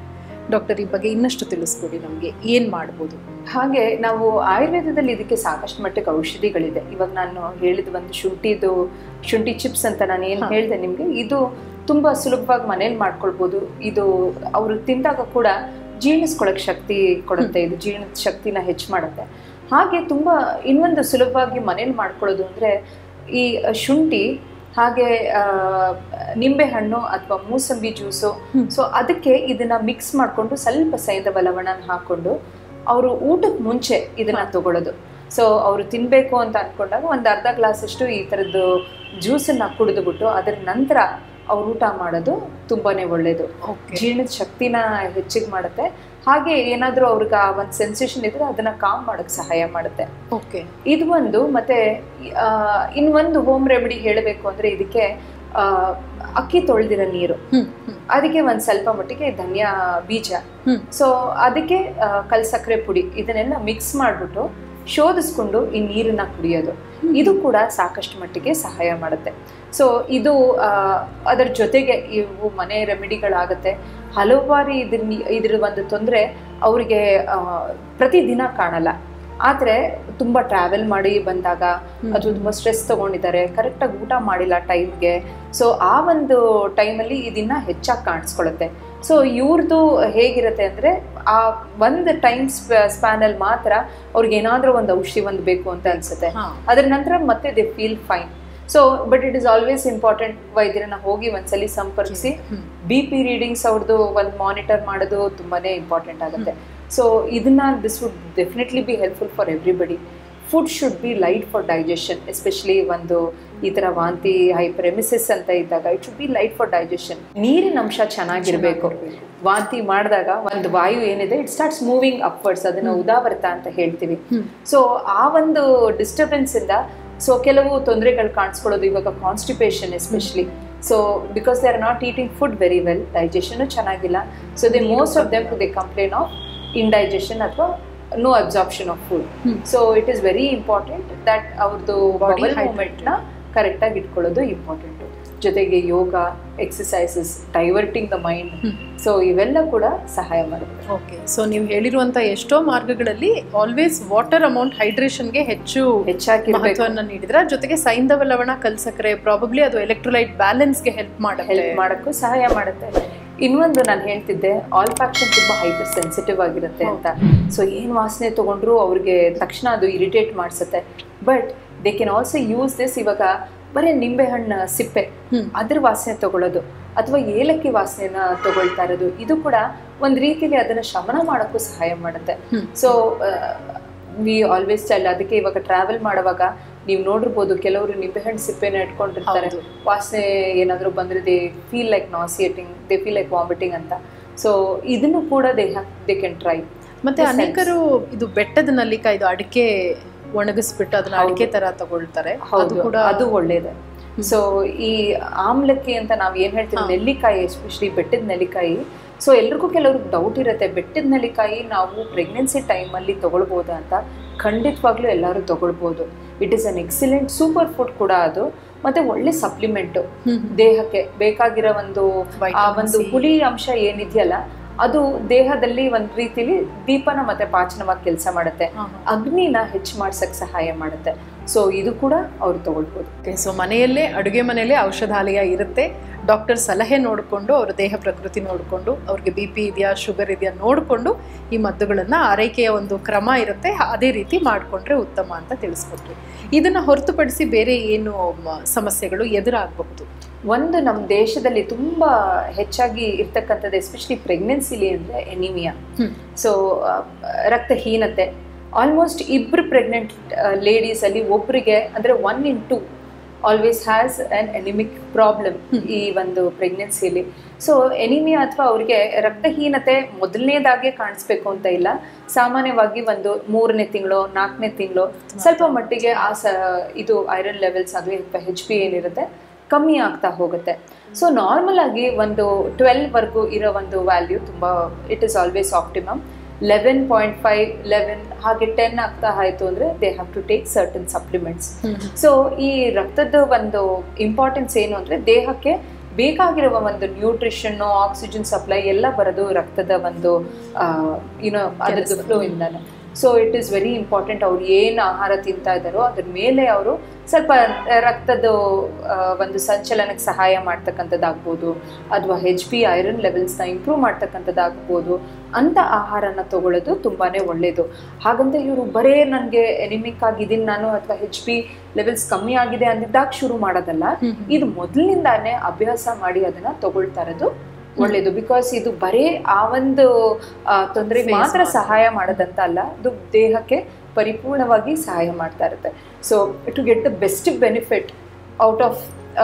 ಡಾಕ್ಟರ್ ಈ ಬಗ್ಗೆ ಇನ್ನಷ್ಟು ತಿಳಿಸ್ಕೊಡಿ ನಮಗೆ ಏನ್ ಮಾಡ್ಬೋದು ಹಾಗೆ ನಾವು ಆಯುರ್ವೇದದಲ್ಲಿ ಇದಕ್ಕೆ ಸಾಕಷ್ಟು ಮಟ್ಟಿಗೆ ಔಷಧಿಗಳಿದೆ ಇವಾಗ ನಾನು ಹೇಳಿದ ಒಂದು ಶುಂಠಿದು ಶುಂಠಿ ಚಿಪ್ಸ್ ಅಂತ ನಾನು ಏನು ಹಾ. ಹೇಳಿದೆ ನಿಮಗೆ ಇದು ತುಂಬಾ ಸುಲಭವಾಗಿ ಮನೇಲಿ ಮಾಡ್ಕೊಳ್ಬೋದು ಇದು ಅವರು ತಿಂದಾಗ ಕೂಡ ಜೀರ್ಣಿಸ್ಕೊಳಕ್ ಶಕ್ತಿ ಕೊಡುತ್ತೆ ಇದು ಜೀರ್ಣ ಶಕ್ತಿನ ಹೆಚ್ಚು ಮಾಡುತ್ತೆ ಹಾಗೆ ತುಂಬಾ ಇನ್ನೊಂದು ಸುಲಭವಾಗಿ ಮನೇಲಿ ಮಾಡ್ಕೊಳ್ಳೋದು ಅಂದ್ರೆ ಈ ಶುಂಠಿ ಹಾಗೆ ಆ, ನಿಂಬೆಹಣ್ಣು ಅಥವಾ ಮೂಸಂಬಿ ಜ್ಯೂಸು ಹ್ಮ್. ಸೊ ಅದಕ್ಕೆ ಇದನ್ನ ಮಿಕ್ಸ್ ಮಾಡಿಕೊಂಡು ಸ್ವಲ್ಪ ಸೈಂಧವ ಲವಣನ ಹಾಕೊಂಡು ಅವರು ಊಟಕ್ಕೆ ಮುಂಚೆ ಇದನ್ನ ತಗೊಳ್ಳೋದು ಸೊ ಅವರು ತಿನ್ಬೇಕು ಅಂತ ಅನ್ಕೊಂಡಾಗ ಒಂದು ಅರ್ಧ ಗ್ಲಾಸ್ ಅಷ್ಟು ಈ ಥರದ್ದು ಜ್ಯೂಸನ್ನ ಕುಡಿದುಬಿಟ್ಟು ಅದರ ನಂತರ ಅವ್ರು ಊಟ ಮಾಡೋದು ತುಂಬಾನೇ ಒಳ್ಳೇದು ಓಕೆ ಜೀರ್ಣದ ಶಕ್ತಿನ ಹೆಚ್ಚಿಗೆ ಮಾಡುತ್ತೆ ಹಾಗೆ ಏನಾದರೂ ಅವ್ರಿಗೆ ಆ ಒಂದು ಸೆನ್ಸೇಷನ್ ಇದ್ರೆ ಅದನ್ನ ಕಾಮ್ ಮಾಡಕ್ ಸಹಾಯ ಮಾಡುತ್ತೆ ಓಕೆ ಇದು ಒಂದು ಮತ್ತೆ ಆ, ಇನ್ನೊಂದು ಹೋಮ್ ರೆಮಿಡಿ ಹೇಳಬೇಕು ಅಂದ್ರೆ ಇದಕ್ಕೆ ಆ, ಅಕ್ಕಿ ತೊಳೆದಿರೋ ನೀರು ಹ್ಮ್ ಹ್ಮ್ ಅದಕ್ಕೆ ಒಂದು ಸ್ವಲ್ಪ ಮಟ್ಟಿಗೆ ಧನಿಯಾ ಬೀಜ ಹ್ಮ್. ಸೊ ಅದಕ್ಕೆ ಆ, ಕಲ್ ಸಕ್ಕರೆ ಪುಡಿ ಇದನ್ನೆಲ್ಲ ಮಿಕ್ಸ್ ಮಾಡಿಬಿಟ್ಟು ಶೋಧಿಸ್ಕೊಂಡು ಈ ನೀರನ್ನ ಕುಡಿಯೋದು ಇದು ಕೂಡ ಸಾಕಷ್ಟು ಮಟ್ಟಿಗೆ ಸಹಾಯ ಮಾಡುತ್ತೆ ಸೊ ಇದು ಆ, ಅದರ ಜೊತೆಗೆ ಇವು ಮನೆ ರೆಮಿಡಿಗಳಾಗುತ್ತೆ ಹಲವು ಬಾರಿ ಇದನ್ನ ಇದ್ರ ಒಂದು ತೊಂದರೆ ಅವರಿಗೆ ಪ್ರತಿದಿನ ಕಾಣಲ್ಲ ಆದರೆ ತುಂಬ ಟ್ರಾವೆಲ್ ಮಾಡಿ ಬಂದಾಗ ಅಥವಾ ತುಂಬ ಸ್ಟ್ರೆಸ್ ತಗೊಂಡಿದ್ದಾರೆ ಕರೆಕ್ಟಾಗಿ ಊಟ ಮಾಡಿಲ್ಲ ಟೈಮ್ಗೆ ಸೊ ಆ ಒಂದು ಟೈಮಲ್ಲಿ ಇದನ್ನ ಹೆಚ್ಚಾಗಿ ಕಾಣಿಸ್ಕೊಳ್ಳುತ್ತೆ ಸೊ ಇವ್ರದ್ದು ಹೇಗಿರುತ್ತೆ ಅಂದರೆ ಆ ಒಂದು ಟೈಮ್ ಸ್ಪ್ಯಾನಲ್ಲಿ ಮಾತ್ರ ಅವ್ರಿಗೆ ಏನಾದರೂ ಒಂದು ಔಷಧಿ ಒಂದು ಬೇಕು ಅಂತ ಅನ್ಸುತ್ತೆ ಹಾ ಅದರ ನಂತರ ಮತ್ತೆ they feel fine so but it is always important ವೈದ್ಯರನ್ನ ಹೋಗಿ ಒಂದ್ಸಲಿ ಸಂಪರ್ಕಿಸಿ ಹ್ಮ್. ಬಿ ಪಿ ರೀಡಿಂಗ್ಸ್ ಅವ್ರದ್ದು ಒಂದು ಮಾನಿಟರ್ ಮಾಡೋದು ತುಂಬಾನೇ ಇಂಪಾರ್ಟೆಂಟ್ ಆಗುತ್ತೆ ಸೊ ಇದನ್ನ this would definitely be helpful for everybody food should be light for digestion especially ಒಂದು ಈ ಥರ ವಾಂತಿ ಹೈಪ್ರೆಮಿಸಿಸ್ ಅಂತ ಇದ್ದಾಗ it should be light for digestion ನೀರಿನ ಅಂಶ ಚೆನ್ನಾಗಿರ್ಬೇಕು ವಾಂತಿ ಮಾಡಿದಾಗ ಒಂದು ವಾಯು ಏನಿದೆ ಇಟ್ ಸ್ಟಾರ್ಟ್ಸ್ ಮೂವಿಂಗ್ ಅಪ್ವರ್ಡ್ಸ್ ಅದನ್ನ ಉದಾವರ್ತ ಅಂತ ಹೇಳ್ತೀವಿ ಹ್ಮ್. ಸೊ ಆ ಒಂದು ಡಿಸ್ಟರ್ಬೆನ್ಸ್ ಇಂದ ಸೊ ಕೆಲವು ತೊಂದರೆಗಳು ಕಾಣಿಸ್ಕೊಳ್ಳೋದು ಇವಾಗ constipation especially so because they are not eating food very well digestion ಚೆನ್ನಾಗಿಲ್ಲ so they most of them they complain of indigestion ಅಥವಾ no absorption of food hmm. So it is very important that ಅವ್ರದ್ದು Body ಬಬಲ್ hydrated. ಮೂಮೆಂಟ್ನ ಕರೆಕ್ಟಾಗಿ ಇಟ್ಕೊಳ್ಳೋದು important ಜೊತೆಗೆ yoga exercises diverting the mind hmm. So ಇವೆಲ್ಲ ಕೂಡ ಸಹಾಯ ಮಾಡುತ್ತೆ ಓಕೆ ಸೊ ನೀವು ಹೇಳಿರುವಂತ ಎಷ್ಟೋ ಮಾರ್ಗಗಳಲ್ಲಿ ಆಲ್ವೇಸ್ ವಾಟರ್ ಅಮೌಂಟ್ ಹೈಡ್ರೇಷನ್ಗೆ ಹೆಚ್ಚು ಹೆಚ್ಚಾಗಿರ್ಬೇಕು ಮಹತ್ವವನ್ನು ನೀಡಿದ್ರ ಜೊತೆಗೆ ಸೈಂಧವ ಲವಣ ಕಲ್ಸಕ್ಕರೆ ಪ್ರಾಬಬ್ಲಿ ಅದು ಎಲೆಕ್ಟ್ರೋಲೈಟ್ ಬ್ಯಾಲೆನ್ಸ್ಗೆ ಹೆಲ್ಪ್ ಮಾಡುತ್ತೆ ಹೆಲ್ಪ್ ಮಾಡೋಕ್ಕೂ ಸಹಾಯ ಮಾಡುತ್ತೆ ಇನ್ನೊಂದು ನಾನು ಹೇಳ್ತಿದ್ದೆ ಆಲ್ ಫ್ಯಾಕ್ಷನ್ ತುಂಬಾ ಹೈಪರ್ ಸೆನ್ಸಿಟಿವ್ ಆಗಿರುತ್ತೆ ಅಂತ ಸೊ ಏನು ವಾಸನೆ ತಗೊಂಡ್ರು ಅವ್ರಿಗೆ ತಕ್ಷಣ ಅದು ಇರಿಟೇಟ್ ಮಾಡಿಸುತ್ತೆ but they can also use this ಇವಾಗ ಬರೀ ನಿಂಬೆಹಣ್ಣು ಸಿಪ್ಪೆ ಹ್ಮ್. ಅದ್ರ ವಾಸನೆ ತಗೊಳ್ಳೋದು ಅಥವಾ ಏಲಕ್ಕಿ ವಾಸನೆನ ತಗೊಳ್ತಾ ಇರೋದು ಇದು ಕೂಡ ಒಂದು ರೀತಿಯಲ್ಲಿ ಅದನ್ನ ಶಮನ ಮಾಡೋಕ್ಕೂ ಸಹಾಯ ಮಾಡುತ್ತೆ ಹ್ಮ್. ಸೊ ವಿ ಆಲ್ವೇಸ್ ಟೆಲ್ ಅದಕ್ಕೆ ಇವಾಗ ಟ್ರಾವೆಲ್ ಮಾಡುವಾಗ ನೀವು ನೋಡಿರ್ಬೋದು ಕೆಲವರು ನಿಂಬೆಹಣ್ಣು ಸಿಪ್ಪೆನ ಇಟ್ಕೊಂಡಿರ್ತಾರೆ ಹೌದು. ವಾಸನೆ ಏನಾದರೂ ಬಂದರೆ they feel like nauseating they feel like vomiting ಅಂತ ಸೊ ಇದನ್ನು ಕೂಡ ದೇ ದೇ ಕ್ಯಾನ್ ಟ್ರೈ ಮತ್ತೆ Yes, ಅನೇಕರು ಇದು ಬೆಟ್ಟದ ನಲ್ಲಿಕಾಯಿ ಇದು ಅಡಿಕೆ ಒಣಗಿಸ್ಬಿಟ್ಟು ಅದನ್ನ ಹೌದು. ಅಡಿಕೆ ತರ ತಗೊಳ್ತಾರೆ ಅದು ಹೌದು ಕೂಡ ಅದು ಒಳ್ಳೇದೆ ಸೊ ಈ ಆಮ್ಲಕ್ಕಿ ಅಂತ ನಾವು ಏನ್ ಹೇಳ್ತೀವಿ ಹಾ. ನೆಲ್ಲಿಕಾಯಿ ಎಸ್ಪೆಷಲಿ ಬೆಟ್ಟದ ನೆಲ್ಲಿಕಾಯಿ ಸೊ ಎಲ್ರಿಗೂ ಕೆಲವ್ರಿಗೆ ಡೌಟ್ ಇರುತ್ತೆ ಬೆಟ್ಟದ ನೆಲ್ಲಿಕಾಯಿ ನಾವು ಪ್ರೆಗ್ನೆನ್ಸಿ ಟೈಮಲ್ಲಿ ತಗೊಳ್ಬೋದಾ ಅಂತ ಖಂಡಿತವಾಗ್ಲೂ ಎಲ್ಲರೂ ತಗೊಳ್ಬೋದು it is an excellent super food ಕೂಡ ಅದು ಮತ್ತೆ ಒಳ್ಳೆ ಸಪ್ಲಿಮೆಂಟು ಹ್ಮ್. ದೇಹಕ್ಕೆ ಬೇಕಾಗಿರೋ ಒಂದು ಆ Vitamin ಒಂದು C. ಹುಳಿ ಅಂಶ ಏನಿದೆಯಲ್ಲ ಅದು ದೇಹದಲ್ಲಿ ಒಂದು ರೀತಿಲಿ ದೀಪನ ಮತ್ತೆ ಪಾಚನವಾಗಿ ಕೆಲಸ ಮಾಡುತ್ತೆ ಹಾ, ಹಾ. ಅಗ್ನಿನ ಹೆಚ್ಚು ಮಾಡ್ಸಕ್ ಸಹಾಯ ಮಾಡುತ್ತೆ ಸೊ ಇದು ಕೂಡ ಅವ್ರು ತಗೊಳ್ಬೋದು ಓಕೆ ಸೊ ಮನೆಯಲ್ಲೇ ಅಡುಗೆ ಮನೆಯಲ್ಲೇ ಔಷಧಾಲಯ ಇರುತ್ತೆ ಡಾಕ್ಟರ್ ಸಲಹೆ ನೋಡಿಕೊಂಡು ಅವರ ದೇಹ ಪ್ರಕೃತಿ ನೋಡಿಕೊಂಡು ಅವ್ರಿಗೆ ಬಿ ಪಿ ಇದೆಯಾ ಶುಗರ್ ಇದೆಯಾ ನೋಡಿಕೊಂಡು ಈ ಮದ್ದುಗಳನ್ನು ಆರೈಕೆಯ ಒಂದು ಕ್ರಮ ಇರುತ್ತೆ ಅದೇ ರೀತಿ ಮಾಡಿಕೊಂಡ್ರೆ ಉತ್ತಮ ಅಂತ ತಿಳಿಸ್ಕೊಟ್ರಿ ಇದನ್ನು ಹೊರತುಪಡಿಸಿ ಬೇರೆ ಏನು ಮ- ಸಮಸ್ಯೆಗಳು ಎದುರಾಗಬಹುದು ಒಂದು ನಮ್ಮ ದೇಶದಲ್ಲಿ ತುಂಬಾ ಹೆಚ್ಚಾಗಿ ಇರ್ತಕ್ಕಂಥದ್ದು ಎಸ್ಪೆಷಲಿ ಪ್ರೆಗ್ನೆನ್ಸಿಲಿ ಅಂದ್ರೆ ಎನಿಮಿಯಾ ಹ್ಮ್. ಸೊ ರಕ್ತಹೀನತೆ ಆಲ್ಮೋಸ್ಟ್ ಇಬ್ರು ಪ್ರೆಗ್ನೆಂಟ್ ಲೇಡೀಸ್ ಅಲ್ಲಿ ಒಬ್ರಿಗೆ ಅಂದ್ರೆ one in two always has an anaemic problem hmm. ಈ ಒಂದು ಪ್ರೆಗ್ನೆನ್ಸಿಯಲ್ಲಿ ಸೊ ಎನಿಮಿಯಾ ಅಥವಾ ಅವ್ರಿಗೆ ರಕ್ತಹೀನತೆ ಮೊದಲನೇದಾಗೆ ಕಾಣಿಸ್ಬೇಕು ಅಂತ ಇಲ್ಲ ಸಾಮಾನ್ಯವಾಗಿ ಒಂದು ಮೂರನೇ ತಿಂಗಳು ನಾಲ್ಕನೇ ತಿಂಗಳು ಸ್ವಲ್ಪ ಮಟ್ಟಿಗೆ ಆ ಸ ಇದು ಐರನ್ ಲೆವೆಲ್ಸ್ ಆಗಲಿ ಅಥವಾ ಹೆಚ್ ಪಿ ಏನಿರುತ್ತೆ ಕಮ್ಮಿ ಆಗ್ತಾ ಹೋಗುತ್ತೆ ಸೊ ನಾರ್ಮಲ್ ಆಗಿ ಒಂದು ಟ್ವೆಲ್ ವರ್ಗು ಇರೋ ಒಂದು ವ್ಯಾಲ್ಯೂ ತುಂಬ it is always optimum eleven point five eleven ಹಾಗೆ ಟೆನ್ ಆಗ್ತಾ ಆಯಿತು ಅಂದರೆ they have to take certain supplements so ಈ ರಕ್ತದ ಒಂದು ಇಂಪಾರ್ಟೆನ್ಸ್ ಏನು ಅಂದರೆ ದೇಹಕ್ಕೆ ಬೇಕಾಗಿರುವ ಒಂದು ನ್ಯೂಟ್ರಿಷನ್ ಆಕ್ಸಿಜನ್ ಸಪ್ಲೈ ಎಲ್ಲ ಬರೋದು ರಕ್ತದ ಒಂದು ಯುನೋ ಅದರದ್ದು ಫ್ಲೋ ಇಂದಾನೆ so it is very important ಅವ್ರು ಏನು ಆಹಾರ ತಿಂತಾ ಇದ್ದಾರೋ ಅದ್ರ ಮೇಲೆ ಅವರು ಸ್ವಲ್ಪ ರಕ್ತದ ಆ, ಒಂದು ಸಂಚಲನಕ್ಕೆ ಸಹಾಯ ಮಾಡ್ತಕ್ಕಂಥದ್ದಾಗ್ಬೋದು ಅಥವಾ ಹೆಚ್ ಪಿ ಐರನ್ ಲೆವೆಲ್ಸ್ನ ಇಂಪ್ರೂವ್ ಮಾಡ್ತಕ್ಕಂಥದ್ದಾಗ್ಬೋದು ಅಂತ ಆಹಾರನ ತಗೊಳ್ಳೋದು ತುಂಬಾ ಒಳ್ಳೆಯದು ಹಾಗಂತ ಇವರು ಬರೇ ನನಗೆ ಎನಿಮಿಕ್ ಆಗಿದ್ದೀನಿ ನಾನು ಅಥವಾ ಹೆಚ್ ಪಿ ಲೆವೆಲ್ಸ್ ಕಮ್ಮಿ ಆಗಿದೆ ಅಂದಿದ್ದಾಗ ಶುರು ಮಾಡೋದಲ್ಲ ಇದು ಮೊದಲಿನಿಂದಾನೇ ಅಭ್ಯಾಸ ಮಾಡಿ ಅದನ್ನ ತಗೊಳ್ತಾ ಇರೋದು ಒಳ್ಳೇದು ಬಿಕಾಸ್ ಇದು ಬರೇ ಆ ಒಂದು ತೊಂದರೆ Phase ಮಾತ್ರ ಮಾತ್ರ. ಸಹಾಯ ಮಾಡೋದಂತ ಅಲ್ಲ ಇದು ದೇಹಕ್ಕೆ ಪರಿಪೂರ್ಣವಾಗಿ ಸಹಾಯ ಮಾಡ್ತಾ ಇರುತ್ತೆ so to get the best benefit out of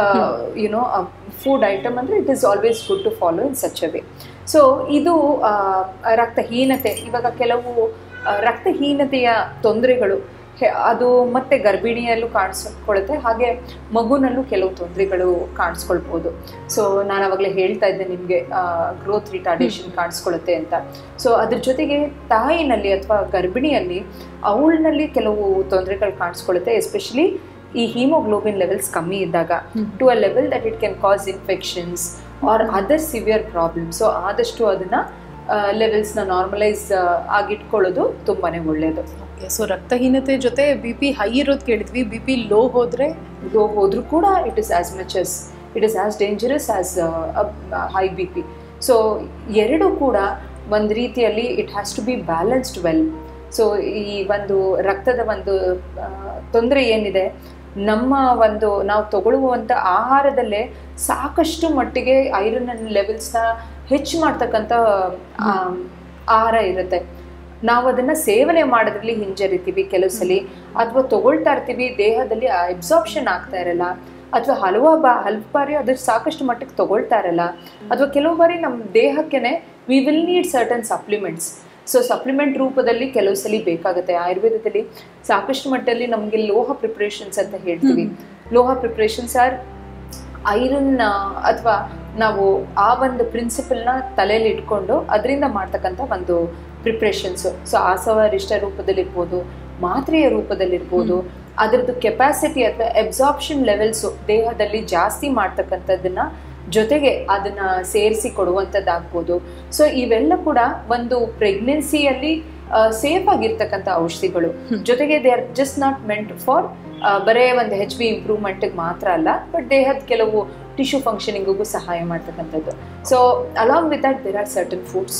you know food item ಅಂದರೆ it is always good to follow in such a way so ಇದು ಆ, ರಕ್ತಹೀನತೆ ಇವಾಗ ಕೆಲವು ಆ, ರಕ್ತಹೀನತೆಯ ತೊಂದರೆಗಳು ಹೆ- ಅದು ಮತ್ತೆ ಗರ್ಭಿಣಿಯಲ್ಲೂ ಕಾಣಿಸ್ಕೊಳ್ಳುತ್ತೆ ಹಾಗೆ ಮಗುನಲ್ಲೂ ಕೆಲವು ತೊಂದರೆಗಳು ಕಾಣಿಸ್ಕೊಳ್ಬೋದು ಸೊ ನಾನು ಅವಾಗಲೇ ಹೇಳ್ತಾ ಇದ್ದೆ ನಿಮಗೆ ಗ್ರೋತ್ ರಿಟಾರ್ಡೇಷನ್ ಕಾಣಿಸ್ಕೊಳ್ಳುತ್ತೆ ಅಂತ ಸೊ ಅದ್ರ ಜೊತೆಗೆ ತಾಯಿನಲ್ಲಿ ಅಥವಾ ಗರ್ಭಿಣಿಯಲ್ಲಿ ಅವಳಿನಲ್ಲಿ ಕೆಲವು ತೊಂದರೆಗಳು ಕಾಣಿಸ್ಕೊಳ್ಳುತ್ತೆ ಎಸ್ಪೆಷಲಿ ಈ ಹಿಮೋಗ್ಲೋಬಿನ್ ಲೆವೆಲ್ಸ್ ಕಮ್ಮಿ ಇದ್ದಾಗ to a level that it can cause infections or other severe problem so ಆದಷ್ಟು ಅದನ್ನ ಲೆವೆಲ್ಸ್ನ ನಾರ್ಮಲೈಸ್ ಆಗಿಟ್ಕೊಳ್ಳೋದು ತುಂಬಾನೇ ಒಳ್ಳೆಯದು ಸೊ ರಕ್ತಹೀನತೆ ಜೊತೆ ಬಿ ಪಿ ಹೈ ಇರೋದು ಕೇಳಿದ್ವಿ ಬಿ ಪಿ ಲೋ ಹೋದ್ರೆ ಲೋ ಹೋದ್ರೂ ಕೂಡ it is as much as it is as dangerous as high B P so ಎರಡು ಕೂಡ ಒಂದು ರೀತಿಯಲ್ಲಿ it has to be balanced well so ಈ ಒಂದು ರಕ್ತದ ಒಂದು ತೊಂದರೆ ಏನಿದೆ ನಮ್ಮ ಒಂದು ನಾವು ತಗೊಳ್ಳುವಂಥ ಆಹಾರದಲ್ಲೇ ಸಾಕಷ್ಟು ಮಟ್ಟಿಗೆ ಐರನ್ ಲೆವೆಲ್ಸ್ನ ಹೆಚ್ಚು ಮಾಡ್ತಕ್ಕಂಥ ಆ, ಆಹಾರ ಇರುತ್ತೆ ನಾವು ಅದನ್ನ ಸೇವನೆ ಮಾಡೋದ್ರಲ್ಲಿ ಹಿಂಜರಿತೀವಿ ಕೆಲವು ಸಲ ಅಥವಾ ತಗೊಳ್ತಾ ಇರ್ತೀವಿ ದೇಹದಲ್ಲಿ ಅಬ್ಸಾರ್ಪ್ಷನ್ ಆಗ್ತಾ ಇರಲ್ಲ ಅಥವಾ ಹಲವು ಬಾ ಹಲವು ಬಾರಿ ಅದ್ರ ಸಾಕಷ್ಟು ಮಟ್ಟಿಗೆ ತಗೊಳ್ತಾ ಇರಲ್ಲ ಅಥವಾ ಕೆಲವು ಬಾರಿ ನಮ್ಮ ದೇಹಕ್ಕೇನೆ we will need certain supplements so supplement ರೂಪದಲ್ಲಿ ಕೆಲವು ಸಲ ಬೇಕಾಗುತ್ತೆ ಆಯುರ್ವೇದದಲ್ಲಿ ಸಾಕಷ್ಟು ಮಟ್ಟದಲ್ಲಿ ನಮಗೆ ಲೋಹ ಪ್ರಿಪ್ರೇಷನ್ಸ್ ಅಂತ ಹೇಳ್ತೀವಿ ಲೋಹ ಪ್ರಿಪ್ರೇಷನ್ಸ್ ಆರ್ ಐರನ್ ಅಥವಾ ನಾವು ಆ ಒಂದು ಪ್ರಿನ್ಸಿಪಲ್ನ ತಲೆಯಲ್ಲಿ ಇಟ್ಕೊಂಡು ಅದರಿಂದ ಮಾಡ್ತಕ್ಕಂಥ ಒಂದು ಪ್ರಿಪ್ರೇಷನ್ಸು ಸೊ ಆಸವರಿಷ್ಟ ರೂಪದಲ್ಲಿರ್ಬೋದು ಮಾತ್ರೆಯ ರೂಪದಲ್ಲಿರ್ಬೋದು ಅದರದ್ದು ಕೆಪಾಸಿಟಿ ಅಥವಾ ಅಬ್ಸಾರ್ಪ್ಷನ್ ಲೆವೆಲ್ಸು ದೇಹದಲ್ಲಿ ಜಾಸ್ತಿ ಮಾಡ್ತಕ್ಕಂಥದ್ದನ್ನ ಜೊತೆಗೆ ಅದನ್ನ ಸೇರಿಸಿ ಕೊಡುವಂಥದ್ದಾಗ್ಬೋದು ಸೊ ಇವೆಲ್ಲ ಕೂಡ ಒಂದು ಪ್ರೆಗ್ನೆನ್ಸಿಯಲ್ಲಿ ಸೇಫ್ ಆಗಿರ್ತಕ್ಕಂಥ ಔಷಧಿಗಳು ಜೊತೆಗೆ they are just not meant for ಬರೇ ಒಂದು ಹೆಚ್ ಬಿ ಇಂಪ್ರೂವ್ಮೆಂಟ್ಗೆ ಮಾತ್ರ ಅಲ್ಲ ಬಟ್ ದೇಹದ ಕೆಲವು ಟಿಶ್ಯೂ ಫಂಕ್ಷನಿಂಗಿಗೂ ಸಹಾಯ ಮಾಡ್ತಕ್ಕಂಥದ್ದು so along with that there are certain foods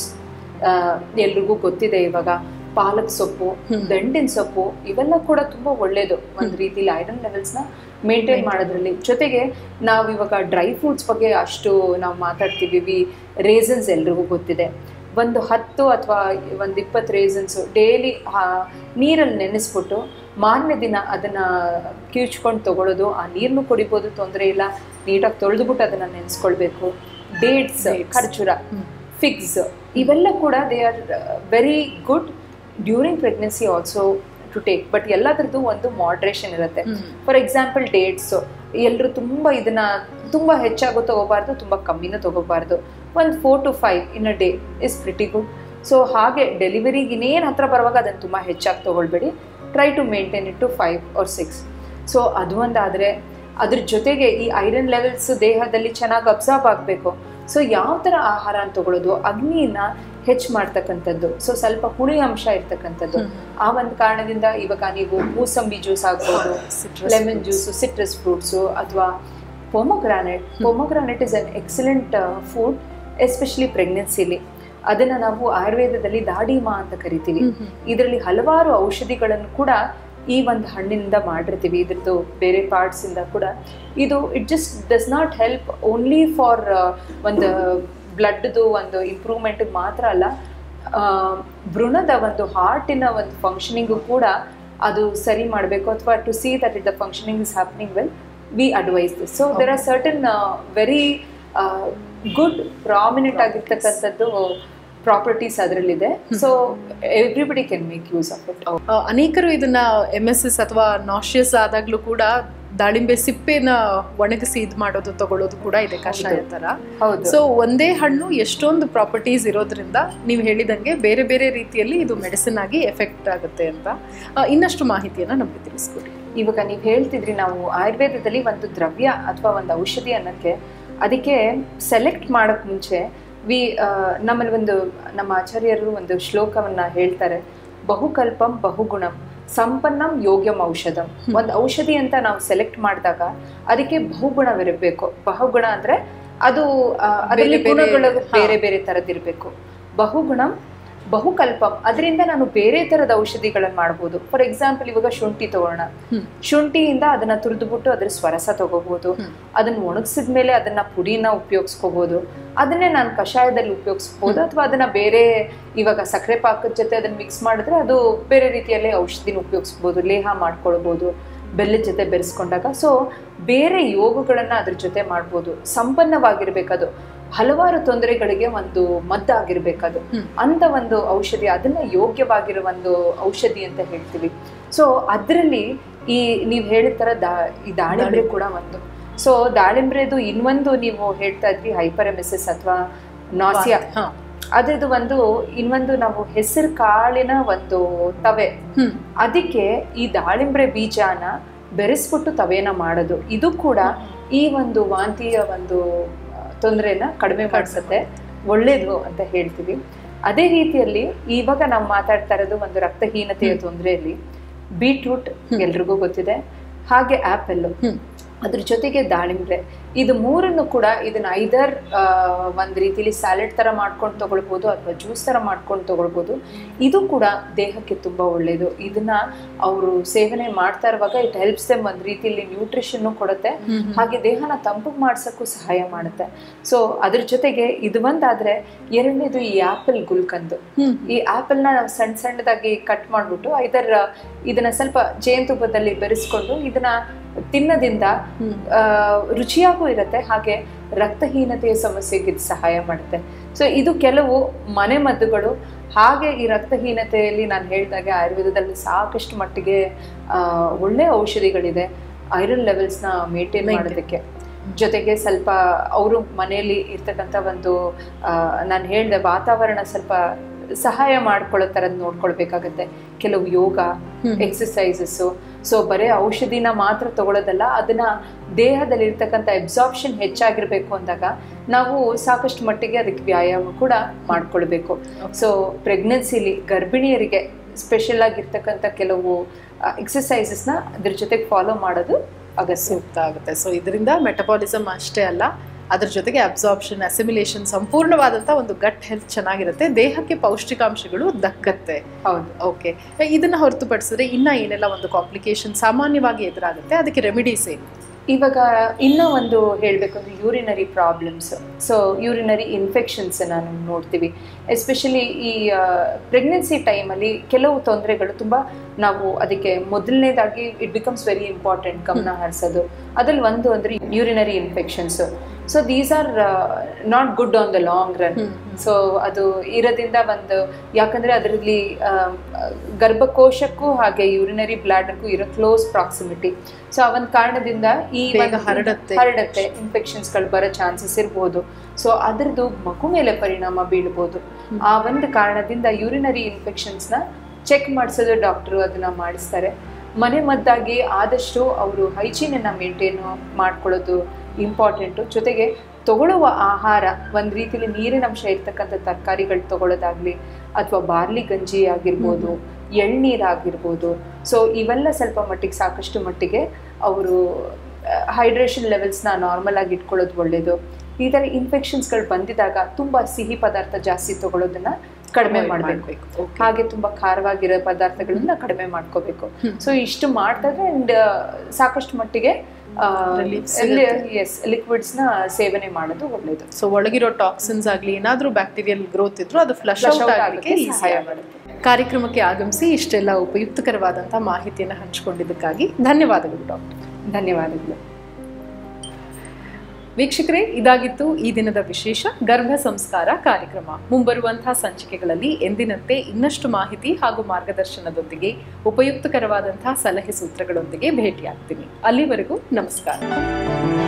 ಎಲ್ರಿಗೂ ಗೊತ್ತಿದೆ ಇವಾಗ ಪಾಲಕ್ ಸೊಪ್ಪು ದಂಡಿನ ಸೊಪ್ಪು ಇವೆಲ್ಲ ಕೂಡ ತುಂಬಾ ಒಳ್ಳೇದು ಒಂದು ರೀತಿಲಿ ಐರನ್ ಲೆವೆಲ್ಸ್ನ ಮೇಂಟೈನ್ ಮಾಡೋದ್ರಲ್ಲಿ ಜೊತೆಗೆ ನಾವು ಇವಾಗ ಡ್ರೈ ಫ್ರೂಟ್ಸ್ ಬಗ್ಗೆ ಅಷ್ಟು ನಾವು ಮಾತಾಡ್ತೀವಿ ವಿ ರೇಸನ್ಸ್ ಎಲ್ರಿಗೂ ಗೊತ್ತಿದೆ ಒಂದು ಹತ್ತು ಅಥವಾ ಒಂದು ಇಪ್ಪತ್ತು ರೇಸನ್ಸು ಡೈಲಿ ನೀರಲ್ಲಿ ನೆನೆಸ್ಬಿಟ್ಟು ಮಾರನೇ ದಿನ ಅದನ್ನು ಕಿವುಚ್ಕೊಂಡು ತಗೊಳ್ಳೋದು ಆ ನೀರನ್ನು ಕುಡಿಬೋದು ತೊಂದರೆ ಇಲ್ಲ ನೀಟಾಗಿ ತೊಳೆದ್ಬಿಟ್ಟು ಅದನ್ನು ನೆನೆಸ್ಕೊಳ್ಬೇಕು ಡೇಟ್ಸ್ Dates. ಖರ್ಜೂರ ಫಿಗ್ಸ್ ಇವೆಲ್ಲ ಕೂಡ they are very good during pregnancy also to take but ಎಲ್ಲದರದ್ದು ಒಂದು ಮಾಡ್ರೇಷನ್ ಇರುತ್ತೆ ಫಾರ್ ಎಕ್ಸಾಂಪಲ್ ಡೇಟ್ಸ್ ಎಲ್ಲರೂ ತುಂಬ ಇದನ್ನ ತುಂಬ ಹೆಚ್ಚಾಗೋ ತಗೋಬಾರ್ದು ತುಂಬ ಕಮ್ಮಿನೂ ತಗೋಬಾರ್ದು ಒಂದು four to five in a day is pretty good so ಹಾಗೆ ಡೆಲಿವರಿಗೆ ಇನ್ನೇನು ಹತ್ರ ಬರುವಾಗ ಅದನ್ನು ತುಂಬ ಹೆಚ್ಚಾಗಿ ತೊಗೊಳ್ಬೇಡಿ try to maintain it to five or six so ಅದು ಒಂದಾದರೆ ಅದ್ರ ಜೊತೆಗೆ ಈ ಐರನ್ ಲೆವೆಲ್ಸ್ ದೇಹದಲ್ಲಿ ಚೆನ್ನಾಗಿ ಅಬ್ಸಾರ್ಬ್ ಆಗಬೇಕು ಸೊ ಯಾವ ಥರ ಆಹಾರ ತಗೊಳ್ಳೋದು ಅಗ್ನಿನ ಹೆಚ್ಚು ಮಾಡ್ತಕ್ಕಂಥದ್ದು ಸೊ ಸ್ವಲ್ಪ ಹುಳಿ ಅಂಶ ಇರ್ತಕ್ಕಂಥದ್ದು ಆ ಒಂದು ಕಾರಣದಿಂದ ಇವಾಗ ನೀವು ಮೂಸಂಬಿ ಜ್ಯೂಸ್ ಆಗ್ಬೋದು Citrus lemon fruits. Juice citrus fruits ಅಥವಾ pomegranate pomegranate is an excellent food especially ಪ್ರೆಗ್ನೆನ್ಸಿಲಿ ಅದನ್ನ ನಾವು ಆಯುರ್ವೇದದಲ್ಲಿ ದಾಡಿಮಾ ಅಂತ ಕರಿತೀವಿ ಇದರಲ್ಲಿ ಹಲವಾರು ಔಷಧಿಗಳನ್ನು ಕೂಡ ಈ ಒಂದು ಹಣ್ಣಿನಿಂದ ಮಾಡಿರ್ತೀವಿ ಇದ್ರದ್ದು ಬೇರೆ parts ಇಂದ ಕೂಡ ಇದು it just does not help only for ಒಂದು ಬ್ಲಡ್ದು ಒಂದು ಇಂಪ್ರೂವ್ಮೆಂಟ್ಗೆ ಮಾತ್ರ ಅಲ್ಲ ಆ, ಭ್ರೂಣದ ಒಂದು ಹಾರ್ಟಿನ ಒಂದು ಫಂಕ್ಷನಿಂಗು ಕೂಡ ಅದು ಸರಿ ಮಾಡಬೇಕು ಅಥವಾ to see that it the functioning is happening well we advise this so there are certain very good prominent ಆಗಿರ್ತಕ್ಕಂಥದ್ದು ಪ್ರಾಪರ್ಟೀಸ್ ಅದರಲ್ಲಿದೆ so everybody can make use of it ಆ, ಅನೇಕರು ಇದನ್ನ ಎಮ್ ಎಸ್ ಎಸ್ ಅಥವಾ ನಾಶಿಯಸ್ ಆದಾಗ್ಲೂ ಕೂಡ ದಾಳಿಂಬೆ ಸಿಪ್ಪೆನ ಒಣಗಿಸಿ ಇದು ಮಾಡೋದು ತಗೊಳ್ಳೋದು ಕೂಡ ಇದೆ ಕಷಾಯ ತರ ಹೌದು ಸೊ ಒಂದೇ ಹಣ್ಣು ಎಷ್ಟೊಂದು ಪ್ರಾಪರ್ಟೀಸ್ ಇರೋದ್ರಿಂದ ನೀವು ಹೇಳಿದಂಗೆ ಬೇರೆ ಬೇರೆ ರೀತಿಯಲ್ಲಿ ಇದು ಮೆಡಿಸಿನ್ ಆಗಿ ಎಫೆಕ್ಟ್ ಆಗುತ್ತೆ ಅಂತ ಆ, ಇನ್ನಷ್ಟು ಮಾಹಿತಿಯನ್ನ ನಮಗೆ ತಿಳಿಸ್ಕೊಡಿ ಇವಾಗ ನೀವು ಹೇಳ್ತಿದ್ರಿ ನಾವು ಆಯುರ್ವೇದದಲ್ಲಿ ಒಂದು ದ್ರವ್ಯ ಅಥವಾ ಒಂದು ಔಷಧಿ ಅನ್ನೋಕ್ಕೆ ಅದಕ್ಕೆ ಸೆಲೆಕ್ಟ್ ಮಾಡಕ್ ಮುಂಚೆ ವಿ ಆ, ನಮ್ಮಲ್ಲಿ ಒಂದು ನಮ್ಮ ಆಚಾರ್ಯರು ಒಂದು ಶ್ಲೋಕವನ್ನ ಹೇಳ್ತಾರೆ ಬಹುಕಲ್ಪಂ ಬಹುಗುಣಂ ಸಂಪನ್ನಂ ಯೋಗ್ಯಂ ಔಷಧಂ ಒಂದು ಔಷಧಿ ಅಂತ ನಾವು ಸೆಲೆಕ್ಟ್ ಮಾಡಿದಾಗ ಅದಕ್ಕೆ ಬಹುಗುಣವಿರಬೇಕು ಬಹುಗುಣ ಅಂದ್ರೆ ಅದು ಆ, ಅದರಲ್ಲಿ ಬೇರೆ ಬೇರೆ- ಗುಣಗಳು ಹಾ. ಬೇರೆ ಬೇರೆ ತರದಿರಬೇಕು ಬಹುಗುಣಂ ಬಹುಕಲ್ಪಂ ಅದರಿಂದ ನಾನು ಬೇರೆ ತರದ ಔಷಧಿಗಳನ್ನ ಮಾಡ್ಬೋದು ಫಾರ್ ಎಕ್ಸಾಂಪಲ್ ಇವಾಗ ಶುಂಠಿ ತಗೋಣ ಹ್ಮ್. ಶುಂಠಿಯಿಂದ ಅದನ್ನ ತುರಿದ್ಬಿಟ್ಟು ಅದ್ರ ಸ್ವರಸ ತಗೋಬಹುದು ಹ್ಮ್. ಅದನ್ನ ಒಣಗಿಸಿದ ಮೇಲೆ ಅದನ್ನ ಪುಡಿನ ಉಪಯೋಗಿಸ್ಕೋಬಹುದು ಅದನ್ನೇ ನಾನು ಕಷಾಯದಲ್ಲಿ ಉಪಯೋಗಿಸ್ಬೋದು ಅಥವಾ ಅದನ್ನ ಬೇರೆ ಇವಾಗ ಸಕ್ಕರೆ ಪಾಕದ ಜೊತೆ ಅದನ್ನ ಮಿಕ್ಸ್ ಮಾಡಿದ್ರೆ ಅದು ಬೇರೆ ರೀತಿಯಲ್ಲಿ ಔಷಧಿನ ಉಪಯೋಗಿಸ್ಬೋದು ಲೇಹ ಮಾಡ್ಕೊಳ್ಬೋದು ಬೆಲ್ಲದ ಜೊತೆ ಬೆರೆಸ್ಕೊಂಡಾಗ ಸೊ ಬೇರೆ ಯೋಗಗಳನ್ನ ಅದ್ರ ಜೊತೆ ಮಾಡ್ಬೋದು ಸಂಪನ್ನವಾಗಿರ್ಬೇಕದು ಹಲವಾರು ತೊಂದರೆಗಳಿಗೆ ಒಂದು ಮದ್ದಾಗಿರ್ಬೇಕದು ಹ್ಮ್. ಅಂತ ಒಂದು ಔಷಧಿ ಅದನ್ನ ಯೋಗ್ಯವಾಗಿರೋ ಒಂದು ಔಷಧಿ ಅಂತ ಹೇಳ್ತೀವಿ ಸೊ ಅದರಲ್ಲಿ ಈ ನೀವು ಹೇಳಿದ ತರ ದಾ ಈ ದಾಳಿಂಬೆ ಕೂಡ ಒಂದು ಸೊ ದಾಳಿಂಬ್ರೆದು ಇನ್ನೊಂದು ನೀವು ಹೇಳ್ತಾ ಇದ್ರಿ ಹೈಪರಮೆಸಿಸ್ ಅಥವಾ ನಾಸಿಯಾ ಹಾ ಅದ್ರದ್ದು ಒಂದು ಇನ್ನೊಂದು ನಾವು ಹೆಸರು ಕಾಳಿನ ಒಂದು ತವೆ ಹ್ಮ್ ಅದಕ್ಕೆ ಈ ದಾಳಿಂಬ್ರೆ ಬೀಜನ ಬೆರೆಸ್ಬಿಟ್ಟು ತವೆನ ಮಾಡೋದು ಇದು ಕೂಡ ಈ ಒಂದು ವಾಂತಿಯ ಒಂದು ಆ, ತೊಂದ್ರೆನ ಕಡಿಮೆ ಮಾಡಿಸುತ್ತೆ ಒಳ್ಳೇದು ಅಂತ ಹೇಳ್ತೀವಿ ಅದೇ ರೀತಿಯಲ್ಲಿ ಇವಾಗ ನಾವು ಮಾತಾಡ್ತಾ ಇರೋದು ಒಂದು ರಕ್ತಹೀನತೆಯ ತೊಂದರೆಯಲ್ಲಿ ಬೀಟ್ರೂಟ್ ಎಲ್ರಿಗೂ ಗೊತ್ತಿದೆ ಹಾಗೆ ಆಪಲ್ ಹ್ಮ್ ಅದ್ರ ಜೊತೆಗೆ ದಾಳಿಂಬ್ರೆ ಇದು ಮೂರನ್ನು ಕೂಡ ಇದನ್ನ ಐದರ್ ಒಂದು ರೀತಿಲಿ ಸ್ಯಾಲೆಡ್ ತರ ಮಾಡ್ಕೊಂಡು ತಗೊಳ್ಬೋದು ಅಥವಾ ಜ್ಯೂಸ್ ತರ ಮಾಡ್ಕೊಂಡು ತಗೊಳ್ಬೋದು ಇದು ಕೂಡ ದೇಹಕ್ಕೆ ತುಂಬಾ ಒಳ್ಳೆಯದು ಇದನ್ನ ಅವರು ಸೇವನೆ ಮಾಡ್ತಾ ಇರುವಾಗ ಇಟ್ ಹೆಲ್ಪ್ಸ್ ದೆಮ್ ಒಂದು ರೀತಿಯಲ್ಲಿ ನ್ಯೂಟ್ರಿಷನ್ ಕೊಡುತ್ತೆ ಹ್ಮ್ ಹ್ಮ್. ಹಾಗೆ ದೇಹನ ತಂಪು ಮಾಡ್ಸಕ್ಕೂ ಸಹಾಯ ಮಾಡುತ್ತೆ ಸೊ ಅದ್ರ ಜೊತೆಗೆ ಇದು ಒಂದಾದ್ರೆ ಎರಡನೇದು ಈ ಆಪಲ್ ಗುಲ್ಕಂದು ಹ್ಮ್ ಈ ಆಪಲ್ನ ನಾವು ಸಣ್ಣ ಸಣ್ಣದಾಗಿ ಕಟ್ ಮಾಡ್ಬಿಟ್ಟು ಐದರ್ ಇದನ್ನ ಸ್ವಲ್ಪ ಜೇನುತುಪ್ಪದಲ್ಲಿ ಬೆರೆಸ್ಕೊಂಡು ಇದನ್ನ ತಿನ್ನೋದ್ರಿಂದ ಹ್ಮ್. ಆ, ರುಚಿಯಾಗೂ ಇರುತ್ತೆ ಹಾಗೆ ರಕ್ತಹೀನತೆಯ ಸಮಸ್ಯೆಗೆ ಇದು ಸಹಾಯ ಮಾಡುತ್ತೆ ಸೊ ಇದು ಕೆಲವು ಮನೆ ಮದ್ದುಗಳು ಹಾಗೆ ಈ ರಕ್ತಹೀನತೆಯಲ್ಲಿ ನಾನು ಹೇಳಿದಾಗೆ ಆಯುರ್ವೇದದಲ್ಲಿ ಸಾಕಷ್ಟು ಮಟ್ಟಿಗೆ ಆ, ಒಳ್ಳೆ ಔಷಧಿಗಳಿದೆ ಐರನ್ ಲೆವೆಲ್ಸ್ನ ಮೇಂಟೈನ್ Maintain. ಮಾಡೋದಕ್ಕೆ ಜೊತೆಗೆ ಸ್ವಲ್ಪ ಅವರು ಮನೆಯಲ್ಲಿ ಇರ್ತಕ್ಕಂಥ ಒಂದು ನಾನು ಹೇಳಿದೆ ವಾತಾವರಣ ಸ್ವಲ್ಪ ಸಹಾಯ ಮಾಡ್ಕೊಳ್ಳೋ ಥರದ್ದು ನೋಡ್ಕೊಳ್ಬೇಕಾಗತ್ತೆ ಕೆಲವು ಯೋಗ ಹ್ಮ್. ಎಕ್ಸಸೈಸಸ್ಸು ಸೊ ಬರೀ ಔಷಧಿನ ಮಾತ್ರ ತಗೊಳ್ಳೋದಲ್ಲ ಅದನ್ನ ದೇಹದಲ್ಲಿ ಇರ್ತಕ್ಕಂಥ ಎಬ್ಸಾರ್ಪ್ಷನ್ ಹೆಚ್ಚಾಗಿರ್ಬೇಕು ಅಂದಾಗ ನಾವು ಸಾಕಷ್ಟು ಮಟ್ಟಿಗೆ ಅದಕ್ಕೆ ವ್ಯಾಯಾಮ ಕೂಡ ಮಾಡ್ಕೊಳ್ಬೇಕು ಸೊ ಪ್ರೆಗ್ನೆನ್ಸಿಲಿ ಗರ್ಭಿಣಿಯರಿಗೆ ಸ್ಪೆಷಲ್ ಆಗಿರ್ತಕ್ಕಂಥ ಕೆಲವು ಎಕ್ಸಸೈಸಸ್ನ ಅದ್ರ ಜೊತೆಗೆ ಫಾಲೋ ಮಾಡೋದು ಅಗತ್ಯ ಸೂಕ್ತ ಆಗುತ್ತೆ ಸೊ ಇದರಿಂದ ಮೆಟಬಾಲಿಸಮ್ ಅಷ್ಟೇ ಅಲ್ಲ ಅದ್ರ ಜೊತೆಗೆ ಅಬ್ಸಾರ್ಪ್ಷನ್ ಅಸಿಮಿಲೇಷನ್ ಸಂಪೂರ್ಣವಾದಂಥ ಒಂದು ಗಟ್ ಹೆಲ್ತ್ ಚೆನ್ನಾಗಿರುತ್ತೆ ದೇಹಕ್ಕೆ ಪೌಷ್ಟಿಕಾಂಶಗಳು ದಕ್ಕತ್ತೆ ಹೌದು ಓಕೆ ಇದನ್ನ ಹೊರತುಪಡಿಸಿದ್ರೆ ಇನ್ನ ಏನೆಲ್ಲ ಒಂದು ಕಾಂಪ್ಲಿಕೇಶನ್ ಸಾಮಾನ್ಯವಾಗಿ ಎದುರಾಗುತ್ತೆ ಅದಕ್ಕೆ ರೆಮಿಡೀಸ್ ಏನು ಇವಾಗ ಇನ್ನೂ ಒಂದು ಹೇಳಬೇಕು ಅಂದ್ರೆ urinary problems so urinary infections ನಾನು ನೋಡ್ತೀವಿ ಎಸ್ಪೆಷಲಿ ಈ ಪ್ರೆಗ್ನೆನ್ಸಿ ಟೈಮಲ್ಲಿ ಕೆಲವು ತೊಂದರೆಗಳು ತುಂಬ ನಾವು ಅದಕ್ಕೆ ಮೊದಲನೇದಾಗಿ ಇಟ್ ಬಿಕಮ್ಸ್ ವೆರಿ ಇಂಪಾರ್ಟೆಂಟ್ ಗಮನ ಹರಿಸೋದು ಅದ್ರಲ್ಲಿ ಒಂದು ಅಂದ್ರೆ urinary infections so these are not good on the long run so ಅದು ಇರೋದ್ರಿಂದ ಒಂದು ಯಾಕಂದ್ರೆ ಅದರಲ್ಲಿ ಗರ್ಭಕೋಶಕ್ಕೂ ಹಾಗೆ ಯೂರಿನರಿ ಬ್ಲಾಡರ್ಗೂ ಇರೋ ಕ್ಲೋಸ್ ಪ್ರಾಕ್ಸಿಮಿಟಿ ಸೊ ಆ ಒಂದು ಕಾರಣದಿಂದ ಈ ಬೇಗ ಒಂದು ಹರಡುತ್ತೆ. ಹರಡುತ್ತೆ ಇನ್ಫೆಕ್ಷನ್ಸ್ಗಳು ಬರೋ ಚಾನ್ಸಸ್ ಇರ್ಬೋದು ಸೊ ಅದರದ್ದು ಮಗು ಮೇಲೆ ಪರಿಣಾಮ ಬೀಳ್ಬೋದು ಆ ಒಂದು ಕಾರಣದಿಂದ ಯೂರಿನರಿ ಇನ್ಫೆಕ್ಷನ್ಸ್ನ ಚೆಕ್ ಮಾಡಿಸೋದು ಡಾಕ್ಟ್ರು ಅದನ್ನ ಮಾಡಿಸ್ತಾರೆ ಮನೆ ಮದ್ದಾಗಿ ಆದಷ್ಟು ಅವರು ಹೈಜೀನನ್ನು ಮೇಂಟೈನ್ ಮಾಡ್ಕೊಳ್ಳೋದು ಇಂಪಾರ್ಟೆಂಟು ಜೊತೆಗೆ ತಗೊಳ್ಳುವ ಆಹಾರ ಒಂದು ರೀತಿಯಲ್ಲಿ ನೀರಿನಂಶ ಇರ್ತಕ್ಕಂಥ ತರಕಾರಿಗಳು ತಗೊಳ್ಳೋದಾಗ್ಲಿ ಅಥವಾ ಬಾರ್ಲಿ ಗಂಜಿ ಆಗಿರ್ಬೋದು ಎಳ್ನೀರಾಗಿರ್ಬೋದು ಸೊ ಇವೆಲ್ಲ ಸ್ವಲ್ಪ ಮಟ್ಟಿಗೆ ಸಾಕಷ್ಟು ಮಟ್ಟಿಗೆ ಅವರು ಹೈಡ್ರೇಷನ್ ಲೆವೆಲ್ಸ್ನ ನಾರ್ಮಲ್ ಆಗಿ ಇಟ್ಕೊಳ್ಳೋದು ಒಳ್ಳೆಯದು ಈ ಥರ ಇನ್ಫೆಕ್ಷನ್ಸ್ಗಳು ಬಂದಿದಾಗ ತುಂಬ ಸಿಹಿ ಪದಾರ್ಥ ಜಾಸ್ತಿ ತಗೊಳ್ಳೋದನ್ನ ಕಡಿಮೆ ಮಾಡಬೇಕು ಹಾಗೆ ತುಂಬಾ ಖಾರವಾಗಿರೋ ಪದಾರ್ಥಗಳನ್ನ ಕಡಿಮೆ ಮಾಡ್ಕೋಬೇಕು ಹ್ಮ್. ಸೊ ಇಷ್ಟು ಮಾಡ್ತಾರೆ ಅಂಡ್ ಸಾಕಷ್ಟು ಮಟ್ಟಿಗೆ Relief ಸಿಗುತ್ತೆ. ಎಸ್ ಲಿಕ್ವಿಡ್ಸ್ ನ ಸೇವನೆ ಮಾಡೋದು ಒಳ್ಳೇದು ಸೊ ಒಳಗಿರೋ ಟಾಕ್ಸಿನ್ಸ್ ಆಗಲಿ ಏನಾದರೂ ಬ್ಯಾಕ್ಟೀರಿಯಲ್ ಗ್ರೋತ್ ಇದ್ರೂ ಅದು ಫ್ಲಶ್ Flush ಔಟ್ out ಆಗಲಿಕ್ಕೆ ಆಗಕ್ಕೆ ಈಸಿ ಸಹಾಯ ಆಗುತ್ತೆ ಕಾರ್ಯಕ್ರಮಕ್ಕೆ ಆಗಮಿಸಿ ಇಷ್ಟೆಲ್ಲ ಉಪಯುಕ್ತಕರವಾದಂಥ ಮಾಹಿತಿಯನ್ನು ಹಂಚಿಕೊಂಡಿದ್ದಕ್ಕಾಗಿ ಧನ್ಯವಾದಗಳು ಡಾಕ್ಟರ್ ಧನ್ಯವಾದಗಳು ವೀಕ್ಷಕರೇ ಇದಾಗಿತ್ತು ಈ ದಿನದ ವಿಶೇಷ ಗರ್ಭ ಸಂಸ್ಕಾರ ಕಾರ್ಯಕ್ರಮ ಮುಂಬರುವಂತಹ ಸಂಚಿಕೆಗಳಲ್ಲಿ ಎಂದಿನಂತೆ ಇನ್ನಷ್ಟು ಮಾಹಿತಿ ಹಾಗೂ ಮಾರ್ಗದರ್ಶನದೊಂದಿಗೆ ಉಪಯುಕ್ತಕರವಾದಂತಹ ಸಲಹೆ ಸೂತ್ರಗಳೊಂದಿಗೆ ಭೇಟಿಯಾಗ್ತೀನಿ ಅಲ್ಲಿವರೆಗೂ ನಮಸ್ಕಾರ